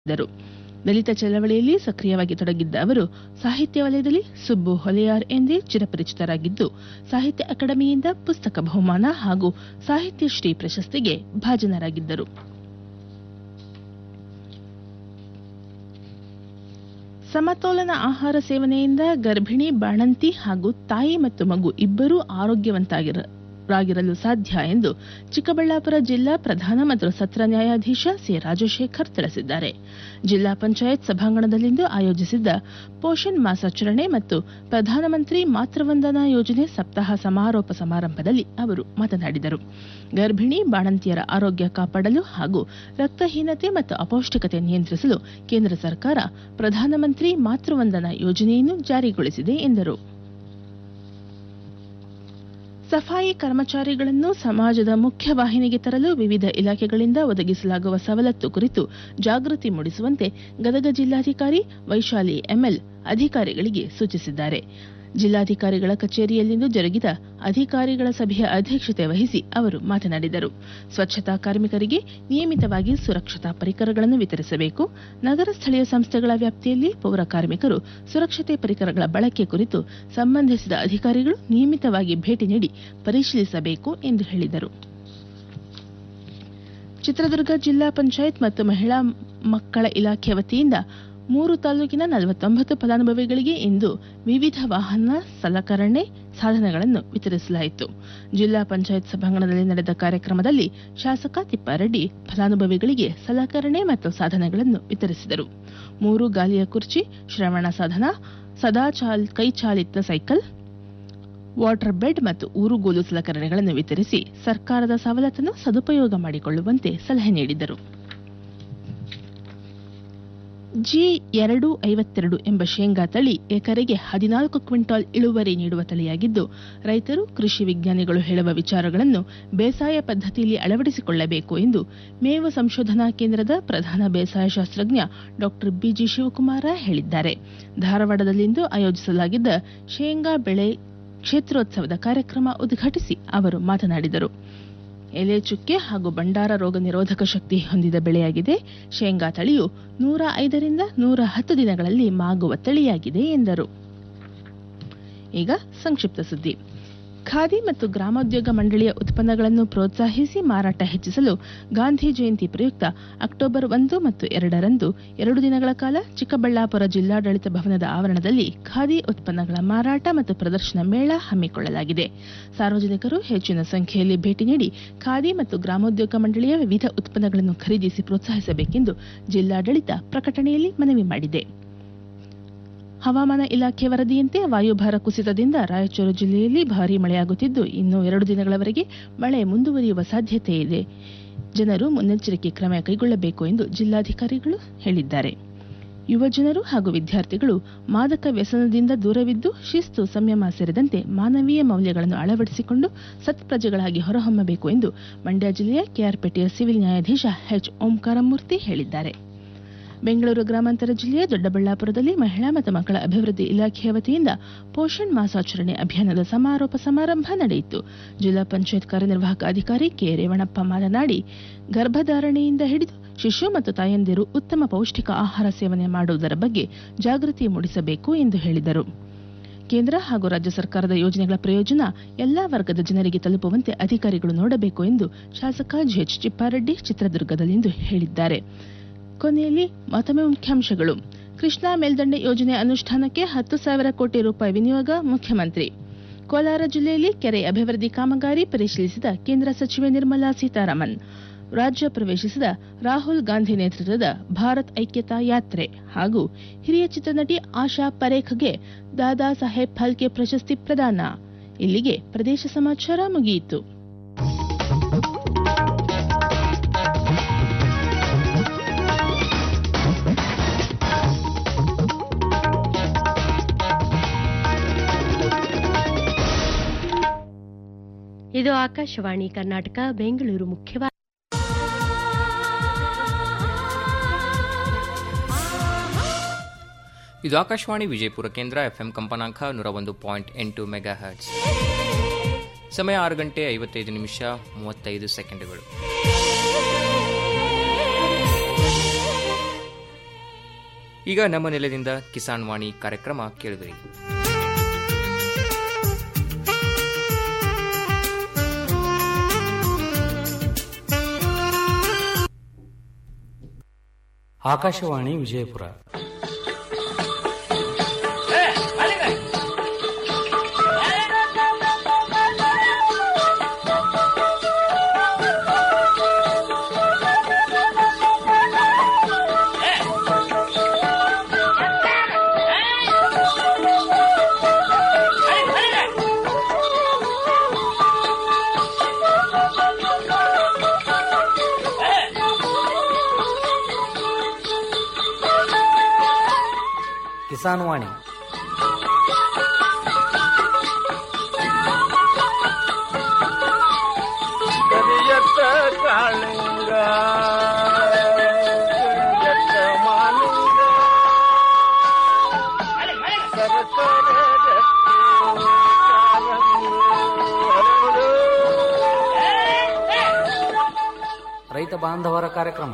ದರು ದಲಿತ ಚಳವಳಿಯಲ್ಲಿ ಸಕ್ರಿಯವಾಗಿ ತೊಡಗಿದ್ದ ಅವರು ಸಾಹಿತ್ಯ ವಲಯದಲ್ಲಿ ಸುಬ್ಬು ಹೊಲೆಯಾರ್ ಎಂದೇ ಚಿರಪರಿಚಿತರಾಗಿದ್ದು ಸಾಹಿತ್ಯ ಅಕಾಡೆಮಿಯಿಂದ ಪುಸ್ತಕ ಬಹುಮಾನ ಹಾಗೂ ಸಾಹಿತ್ಯ ಶ್ರೀ ಪ್ರಶಸ್ತಿಗೆ ಭಾಜನರಾಗಿದ್ದರು ಸಮತೋಲನ ಆಹಾರ ಸೇವನೆಯಿಂದ ಗರ್ಭಿಣಿ ಬಾಣಂತಿ ಹಾಗೂ ತಾಯಿ ಮತ್ತು ಮಗು ಇಬ್ಬರೂ ಆರೋಗ್ಯವಂತರಾಗಿರಲು ಸಾಧ್ಯ ಎಂದು ಚಿಕ್ಕಬಳ್ಳಾಪುರ ಜಿಲ್ಲಾ ಪ್ರಧಾನ ಮತ್ತು ಸತ್ರ ನ್ಯಾಯಾಧೀಶ ಸಿ ರಾಜಶೇಖರ್ ತಿಳಿಸಿದ್ದಾರೆ ಜಿಲ್ಲಾ ಪಂಚಾಯತ್ ಸಭಾಂಗಣದಲ್ಲಿಂದು ಆಯೋಜಿಸಿದ್ದ ಪೋಷಣ್ ಮಾಸಾಚರಣೆ ಮತ್ತು ಪ್ರಧಾನಮಂತ್ರಿ ಮಾತೃವಂದನಾ ಯೋಜನೆ ಸಪ್ತಾಹ ಸಮಾರೋಪ ಸಮಾರಂಭದಲ್ಲಿ ಅವರು ಮಾತನಾಡಿದರು ಗರ್ಭಿಣಿ ಬಾಣಂತಿಯರ ಆರೋಗ್ಯ ಕಾಪಾಡಲು ಹಾಗೂ ರಕ್ತಹೀನತೆ ಮತ್ತು ಅಪೌಷ್ಟಿಕತೆ ನಿಯಂತ್ರಿಸಲು ಕೇಂದ್ರ ಸರ್ಕಾರ ಪ್ರಧಾನಮಂತ್ರಿ ಮಾತೃವಂದನಾ ಯೋಜನೆಯನ್ನು ಜಾರಿಗೊಳಿಸಿದೆ ಎಂದರು ಸಫಾಯಿ ಕರ್ಮಚಾರಿಗಳನ್ನು ಸಮಾಜದ ಮುಖ್ಯವಾಹಿನಿಗೆ ತರಲು ವಿವಿಧ ಇಲಾಖೆಗಳಿಂದ ಒದಗಿಸಲಾಗುವ ಸವಲತ್ತು ಕುರಿತು ಜಾಗೃತಿ ಮೂಡಿಸುವಂತೆ ಗದಗ ಜಿಲ್ಲಾಧಿಕಾರಿ ವೈಶಾಲಿ ಎಂಎಲ್ ಅಧಿಕಾರಿಗಳಿಗೆ ಸೂಚಿಸಿದ್ದಾರೆ ಜಿಲ್ಲಾಧಿಕಾರಿಗಳ ಕಚೇರಿಯಲ್ಲಿಂದು ಜರುಗಿದ ಅಧಿಕಾರಿಗಳ ಸಭೆಯ ಅಧ್ಯಕ್ಷತೆ ವಹಿಸಿ ಅವರು ಮಾತನಾಡಿದರು ಸ್ವಚ್ಛತಾ ಕಾರ್ಮಿಕರಿಗೆ ನಿಯಮಿತವಾಗಿ ಸುರಕ್ಷತಾ ಪರಿಕರಗಳನ್ನು ವಿತರಿಸಬೇಕು ನಗರ ಸ್ಥಳೀಯ ಸಂಸ್ಥೆಗಳ ವ್ಯಾಪ್ತಿಯಲ್ಲಿ ಪೌರ ಕಾರ್ಮಿಕರು ಸುರಕ್ಷತೆ ಪರಿಕರಗಳ ಬಳಕೆ ಕುರಿತು ಸಂಬಂಧಿಸಿದ ಅಧಿಕಾರಿಗಳು ನಿಯಮಿತವಾಗಿ ಭೇಟಿ ನೀಡಿ ಪರಿಶೀಲಿಸಬೇಕು ಎಂದು ಹೇಳಿದರು ಚಿತ್ರದುರ್ಗ ಜಿಲ್ಲಾ ಪಂಚಾಯತ್ ಮತ್ತು ಮಹಿಳಾ ಮಕ್ಕಳ ಇಲಾಖೆ ವತಿಯಿಂದ ಮೂರು ತಾಲೂಕಿನ ನಲವತ್ತೊಂಬತ್ತು ಫಲಾನುಭವಿಗಳಿಗೆ ಇಂದು ವಿವಿಧ ವಾಹನ ಸಲಕರಣೆ ಸಾಧನಗಳನ್ನು ವಿತರಿಸಲಾಯಿತು ಜಿಲ್ಲಾ ಪಂಚಾಯತ್ ಸಭಾಂಗಣದಲ್ಲಿ ನಡೆದ ಕಾರ್ಯಕ್ರಮದಲ್ಲಿ ಶಾಸಕ ತಿಪ್ಪಾರೆಡ್ಡಿ ಫಲಾನುಭವಿಗಳಿಗೆ ಸಲಕರಣೆ ಮತ್ತು ಸಾಧನಗಳನ್ನು ವಿತರಿಸಿದರು ಮೂರು ಗಾಲಿಯ ಕುರ್ಚಿ ಶ್ರವಣ ಸಾಧನ ಸದಾ ಚಾಲ್ ಕೈಚಾಲಿತ ಸೈಕಲ್ ವಾಟರ್ ಬೆಡ್ ಮತ್ತು ಊರುಗೋಲು ಸಲಕರಣೆಗಳನ್ನು ವಿತರಿಸಿ ಸರ್ಕಾರದ ಸವಲತ್ತನ್ನು ಸದುಪಯೋಗ ಮಾಡಿಕೊಳ್ಳುವಂತೆ ಸಲಹೆ ನೀಡಿದರು ಜಿ ಎರಡು ಐವತ್ತೆರಡು ಎಂಬ ಶೇಂಗಾ ತಳಿ ಎಕರೆಗೆ ಹದಿನಾಲ್ಕು ಕ್ವಿಂಟಾಲ್ ಇಳುವರಿ ನೀಡುವ ತಳಿಯಾಗಿದ್ದು ರೈತರು ಕೃಷಿ ವಿಜ್ಞಾನಿಗಳು ಹೇಳುವ ವಿಚಾರಗಳನ್ನು ಬೇಸಾಯ ಪದ್ಧತಿಯಲ್ಲಿ ಅಳವಡಿಸಿಕೊಳ್ಳಬೇಕು ಎಂದು ಮೇವು ಸಂಶೋಧನಾ ಕೇಂದ್ರದ ಪ್ರಧಾನ ಬೇಸಾಯ ಶಾಸ್ತ್ರಜ್ಞ ಡಾ ಬಿಜಿ ಶಿವಕುಮಾರ ಹೇಳಿದ್ದಾರೆ ಧಾರವಾಡದಲ್ಲಿಂದು ಆಯೋಜಿಸಲಾಗಿದ್ದ ಶೇಂಗಾ ಬೆಳೆ ಕ್ಷೇತ್ರೋತ್ಸವದ ಕಾರ್ಯಕ್ರಮ ಉದ್ಘಾಟಿಸಿ ಅವರು ಮಾತನಾಡಿದರು ಎಲೆ ಚುಕ್ಕೆ ಹಾಗೂ ಬಂಡಾರ ರೋಗ ನಿರೋಧಕ ಶಕ್ತಿ ಹೊಂದಿದ ಬೆಳೆಯಾಗಿದೆ ಶೇಂಗಾ ತಳಿಯು ನೂರ ಐದರಿಂದ ನೂರ ಹತ್ತು ದಿನಗಳಲ್ಲಿ ಮಾಗುವ ತಳಿಯಾಗಿದೆ ಎಂದರು ಈಗ ಸಂಕ್ಷಿಪ್ತ ಸುದ್ದಿ ಖಾದಿ ಮತ್ತು ಗ್ರಾಮೋದ್ಯೋಗ ಮಂಡಳಿಯ ಉತ್ಪನ್ನಗಳನ್ನು ಪ್ರೋತ್ಸಾಹಿಸಿ ಮಾರಾಟ ಹೆಚ್ಚಿಸಲು ಗಾಂಧಿ ಜಯಂತಿ ಪ್ರಯುಕ್ತ ಅಕ್ಟೋಬರ್ ಒಂದು ಮತ್ತು ಎರಡರಂದು ಎರಡು ದಿನಗಳ ಕಾಲ ಚಿಕ್ಕಬಳ್ಳಾಪುರ ಜಿಲ್ಲಾಡಳಿತ ಭವನದ ಆವರಣದಲ್ಲಿ ಖಾದಿ ಉತ್ಪನ್ನಗಳ ಮಾರಾಟ ಮತ್ತು ಪ್ರದರ್ಶನ ಮೇಳ ಹಮ್ಮಿಕೊಳ್ಳಲಾಗಿದೆ ಸಾರ್ವಜನಿಕರು ಹೆಚ್ಚಿನ ಸಂಖ್ಯೆಯಲ್ಲಿ ಭೇಟಿ ನೀಡಿ ಖಾದಿ ಮತ್ತು ಗ್ರಾಮೋದ್ಯೋಗ ಮಂಡಳಿಯ ವಿವಿಧ ಉತ್ಪನ್ನಗಳನ್ನು ಖರೀದಿಸಿ ಪ್ರೋತ್ಸಾಹಿಸಬೇಕೆಂದು ಜಿಲ್ಲಾಡಳಿತ ಪ್ರಕಟಣೆಯಲ್ಲಿ ಮನವಿ ಮಾಡಿದೆ ಹವಾಮಾನ ಇಲಾಖೆ ವರದಿಯಂತೆ ವಾಯುಭಾರ ಕುಸಿತದಿಂದ ರಾಯಚೂರು ಜಿಲ್ಲೆಯಲ್ಲಿ ಭಾರೀ ಮಳೆಯಾಗುತ್ತಿದ್ದು ಇನ್ನು ಎರಡು ದಿನಗಳವರೆಗೆ ಮಳೆ ಮುಂದುವರಿಯುವ ಸಾಧ್ಯತೆ ಇದೆ ಜನರು ಮುನ್ನೆಚ್ಚರಿಕೆ ಕ್ರಮ ಕೈಗೊಳ್ಳಬೇಕು ಎಂದು ಜಿಲ್ಲಾಧಿಕಾರಿಗಳು ಹೇಳಿದ್ದಾರೆ ಯುವ ಜನರು ಹಾಗೂ ವಿದ್ಯಾರ್ಥಿಗಳು ಮಾದಕ ವ್ಯಸನದಿಂದ ದೂರವಿದ್ದು ಶಿಸ್ತು ಸಂಯಮ ಸೇರಿದಂತೆ ಮಾನವೀಯ ಮೌಲ್ಯಗಳನ್ನು ಅಳವಡಿಸಿಕೊಂಡು ಸತ್ಪ್ರಜೆಗಳಾಗಿ ಹೊರಹೊಮ್ಮಬೇಕು ಎಂದು ಮಂಡ್ಯ ಜಿಲ್ಲೆಯ ಕೆಆರ್ಪೇಟೆಯ ಸಿವಿಲ್ ನ್ಯಾಯಾಧೀಶ ಎಚ್ ಓಂಕಾರಮೂರ್ತಿ ಹೇಳಿದ್ದಾರೆ ಬೆಂಗಳೂರು ಗ್ರಾಮಾಂತರ ಜಿಲ್ಲೆಯ ದೊಡ್ಡಬಳ್ಳಾಪುರದಲ್ಲಿ ಮಹಿಳಾ ಮತ್ತು ಮಕ್ಕಳ ಅಭಿವೃದ್ಧಿ ಇಲಾಖೆಯ ವತಿಯಿಂದ ಪೋಷಣ್ ಮಾಸಾಚರಣೆ ಅಭಿಯಾನದ ಸಮಾರೋಪ ಸಮಾರಂಭ ನಡೆಯಿತು ಜಿಲ್ಲಾ ಪಂಚಾಯತ್ ಕಾರ್ಯನಿರ್ವಾಹಕ ಅಧಿಕಾರಿ ಕೆ ರೇವಣಪ್ಪ ಮಾತನಾಡಿ ಗರ್ಭಧಾರಣೆಯಿಂದ ಹಿಡಿದು ಶಿಶು ಮತ್ತು ತಾಯಂದಿರು ಉತ್ತಮ ಪೌಷ್ಟಿಕ ಆಹಾರ ಸೇವನೆ ಮಾಡುವುದರ ಬಗ್ಗೆ ಜಾಗೃತಿ ಮೂಡಿಸಬೇಕು ಎಂದು ಹೇಳಿದರು ಕೇಂದ್ರ ಹಾಗೂ ರಾಜ್ಯ ಸರ್ಕಾರದ ಯೋಜನೆಗಳ ಪ್ರಯೋಜನ ಎಲ್ಲಾ ವರ್ಗದ ಜನರಿಗೆ ತಲುಪುವಂತೆ ಅಧಿಕಾರಿಗಳು ನೋಡಬೇಕು ಎಂದು ಶಾಸಕ ಜಿಎಚ್ ಚಿಪ್ಪಾರೆಡ್ಡಿ ಚಿತ್ರದುರ್ಗದಲ್ಲಿಂದು ಹೇಳಿದ್ದಾರೆ ಕೊನೆಯಲ್ಲಿ ಮತ್ತೊಮ್ಮೆ ಮುಖ್ಯಾಂಶಗಳು ಕೃಷ್ಣಾ ಮೇಲ್ದಂಡೆ ಯೋಜನೆ ಅನುಷ್ಠಾನಕ್ಕೆ ಹತ್ತು ಸಾವಿರ ಕೋಟಿ ರೂಪಾಯಿ ವಿನಿಯೋಗ ಮುಖ್ಯಮಂತ್ರಿ ಕೋಲಾರ ಜಿಲ್ಲೆಯಲ್ಲಿ ಕೆರೆ ಅಭಿವೃದ್ಧಿ ಕಾಮಗಾರಿ ಪರಿಶೀಲಿಸಿದ ಕೇಂದ್ರ ಸಚಿವೆ ನಿರ್ಮಲಾ ಸೀತಾರಾಮನ್ ರಾಜ್ಯ ಪ್ರವೇಶಿಸಿದ ರಾಹುಲ್ ಗಾಂಧಿ ನೇತೃತ್ವದ ಭಾರತ್ ಐಕ್ಯತಾ ಯಾತ್ರೆ ಹಾಗೂ ಹಿರಿಯ ಚಿತ್ರನಟಿ ಆಶಾ ಪರೇಖ್ಗೆ ದಾದಾ ಸಾಹೇಬ್ ಫಾಲ್ಕೆ ಪ್ರಶಸ್ತಿ ಪ್ರದಾನ ಇಲ್ಲಿಗೆ ಪ್ರದೇಶ ಸಮಾಚಾರ ಮುಗಿಯಿತು ಇದು ಆಕಾಶವಾಣಿ ಕರ್ನಾಟಕ ಬೆಂಗಳೂರು ಮುಖ್ಯವಾದ ಇದು ಆಕಾಶವಾಣಿ ವಿಜಯಪುರ ಕೇಂದ್ರ ಎಫ್ಎಂ ಕಂಪನಾಂಕ ನೂರ ಒಂದು ಪಾಯಿಂಟ್ ಎಂಟು ಮೆಗಾ ಹರ್ಟ್ಸ್ ಸಮಯ ಆರು ಗಂಟೆ ಐವತ್ತೈದು ನಿಮಿಷ ಮೂವತ್ತೈದು ಸೆಕೆಂಡುಗಳು ಈಗ ನಮ್ಮ ನೆಲದಿಂದ ಕಿಸಾನ್ ವಾಣಿ ಕಾರ್ಯಕ್ರಮ ಕೇಳಿದಿರಿ ಆಕಾಶವಾಣಿ ವಿಜಯಪುರ ಕಿಸಾನ್ ವಾಣಿ ಕರಿಯತ್ತ ಕಾಳಿಂಗ ಕರಿಯತ್ತ ಮಾಲಿಂಗ ಸರಸರ ಗಟ್ಟಿ ಕಾಲಂಗಿ ಹರಡು. ರೈತ ಬಾಂಧವರ ಕಾರ್ಯಕ್ರಮ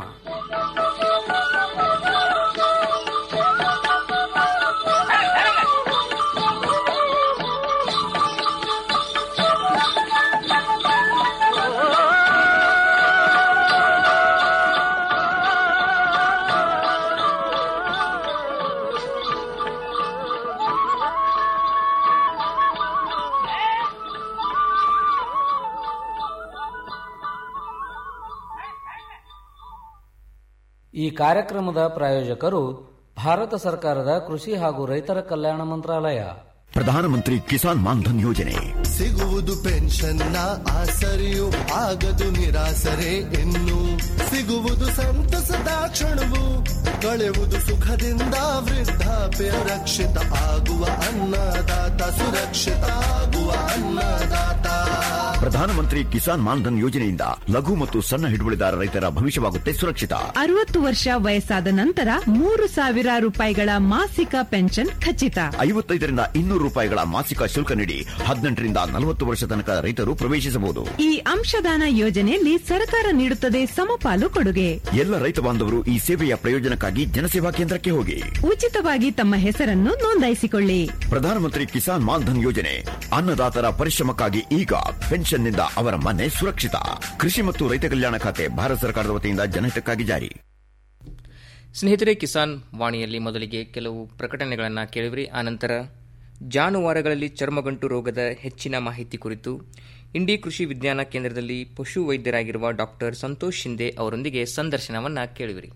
ಈ ಕಾರ್ಯಕ್ರಮದ ಪ್ರಾಯೋಜಕರು ಭಾರತ ಸರ್ಕಾರದ ಕೃಷಿ ಹಾಗೂ ರೈತರ ಕಲ್ಯಾಣ ಮಂತ್ರಾಲಯ ಪ್ರಧಾನಮಂತ್ರಿ ಕಿಸಾನ್ ಮಾನ್ಧನ್ ಯೋಜನೆ ಸಿಗುವುದು ಪೆನ್ಷನ್ನ ಆಸರೆಯು ಆಗದು ನಿರಾಸರೆ ಇನ್ನು ಸಿಗುವುದು ಸಂತಸದ ಕ್ಷಣವು ಕಳೆಯುವುದು ಸುಖದಿಂದ ವೃದ್ಧಾಪ್ಯ ರಕ್ಷಿತ ಆಗುವ ಅನ್ನದಾತ ಸುರಕ್ಷಿತ ಆಗುವ ಅನ್ನದಾತ ಪ್ರಧಾನಮಂತ್ರಿ ಕಿಸಾನ್ ಮಾನ್ಧನ್ ಯೋಜನೆಯಿಂದ ಲಘು ಮತ್ತು ಸಣ್ಣ ಹಿಡುವಳಿದಾರ ರೈತರ ಭವಿಷ್ಯವಾಗುತ್ತೆ ಸುರಕ್ಷಿತ ಅರವತ್ತು ವರ್ಷ ವಯಸ್ಸಾದ ನಂತರ ಮೂರು ಸಾವಿರ ರೂಪಾಯಿಗಳ ಮಾಸಿಕ ಪೆನ್ಷನ್ ಖಚಿತ ಐವತ್ತೈದರಿಂದ ಇನ್ನೂರು ರೂಪಾಯಿಗಳ ಮಾಸಿಕ ಶುಲ್ಕ ನೀಡಿ ಹದಿನೆಂಟರಿಂದ ನಲವತ್ತು ವರ್ಷ ತನಕ ರೈತರು ಪ್ರವೇಶಿಸಬಹುದು ಈ ಅಂಶದಾನ ಯೋಜನೆಯಲ್ಲಿ ಸರ್ಕಾರ ನೀಡುತ್ತದೆ ಸಮಪಾಲು ಕೊಡುಗೆ ಎಲ್ಲ ರೈತ ಬಾಂಧವರು ಈ ಸೇವೆಯ ಪ್ರಯೋಜನಕ್ಕಾಗಿ ಜನಸೇವಾ ಕೇಂದ್ರಕ್ಕೆ ಹೋಗಿ ಉಚಿತವಾಗಿ ತಮ್ಮ ಹೆಸರನ್ನು ನೋಂದಾಯಿಸಿಕೊಳ್ಳಿ ಪ್ರಧಾನಮಂತ್ರಿ ಕಿಸಾನ್ ಮಾನ್ಧನ್ ಯೋಜನೆ ಅನ್ನದಾತರ ಪರಿಶ್ರಮಕ್ಕಾಗಿ ಈಗ ಪೆನ್ಷನ್ನಿಂದ ಅವರ ಮನೆ ಸುರಕ್ಷಿತ ಕೃಷಿ ಮತ್ತು ರೈತ ಕಲ್ಯಾಣ ಖಾತೆ ಭಾರತ ಸರ್ಕಾರದ ವತಿಯಿಂದ ಜನಹಿತಕ್ಕಾಗಿ ಜಾರಿ ಸ್ನೇಹಿತರೆ ಕಿಸಾನ್ ವಾಣಿಯಲ್ಲಿ ಮೊದಲಿಗೆ ಕೆಲವು ಪ್ರಕಟಣೆಗಳನ್ನು ಕೇಳಿದ್ರಿ ಆನಂತರ ಜಾನುವಾರುಗಳಲ್ಲಿ ಚರ್ಮಗಂಟು ರೋಗದ ಹೆಚ್ಚಿನ ಮಾಹಿತಿ ಕುರಿತು ಇಂಡಿ ಕೃಷಿ ವಿಜ್ಞಾನ ಕೇಂದ್ರದಲ್ಲಿ ಪಶು ವೈದ್ಯರಾಗಿರುವ ಡಾಕ್ಟರ್ ಸಂತೋಷ್ ಶಿಂದೆ ಅವರೊಂದಿಗೆ ಸಂದರ್ಶನವನ್ನ ಕೇಳಿವಿರಿ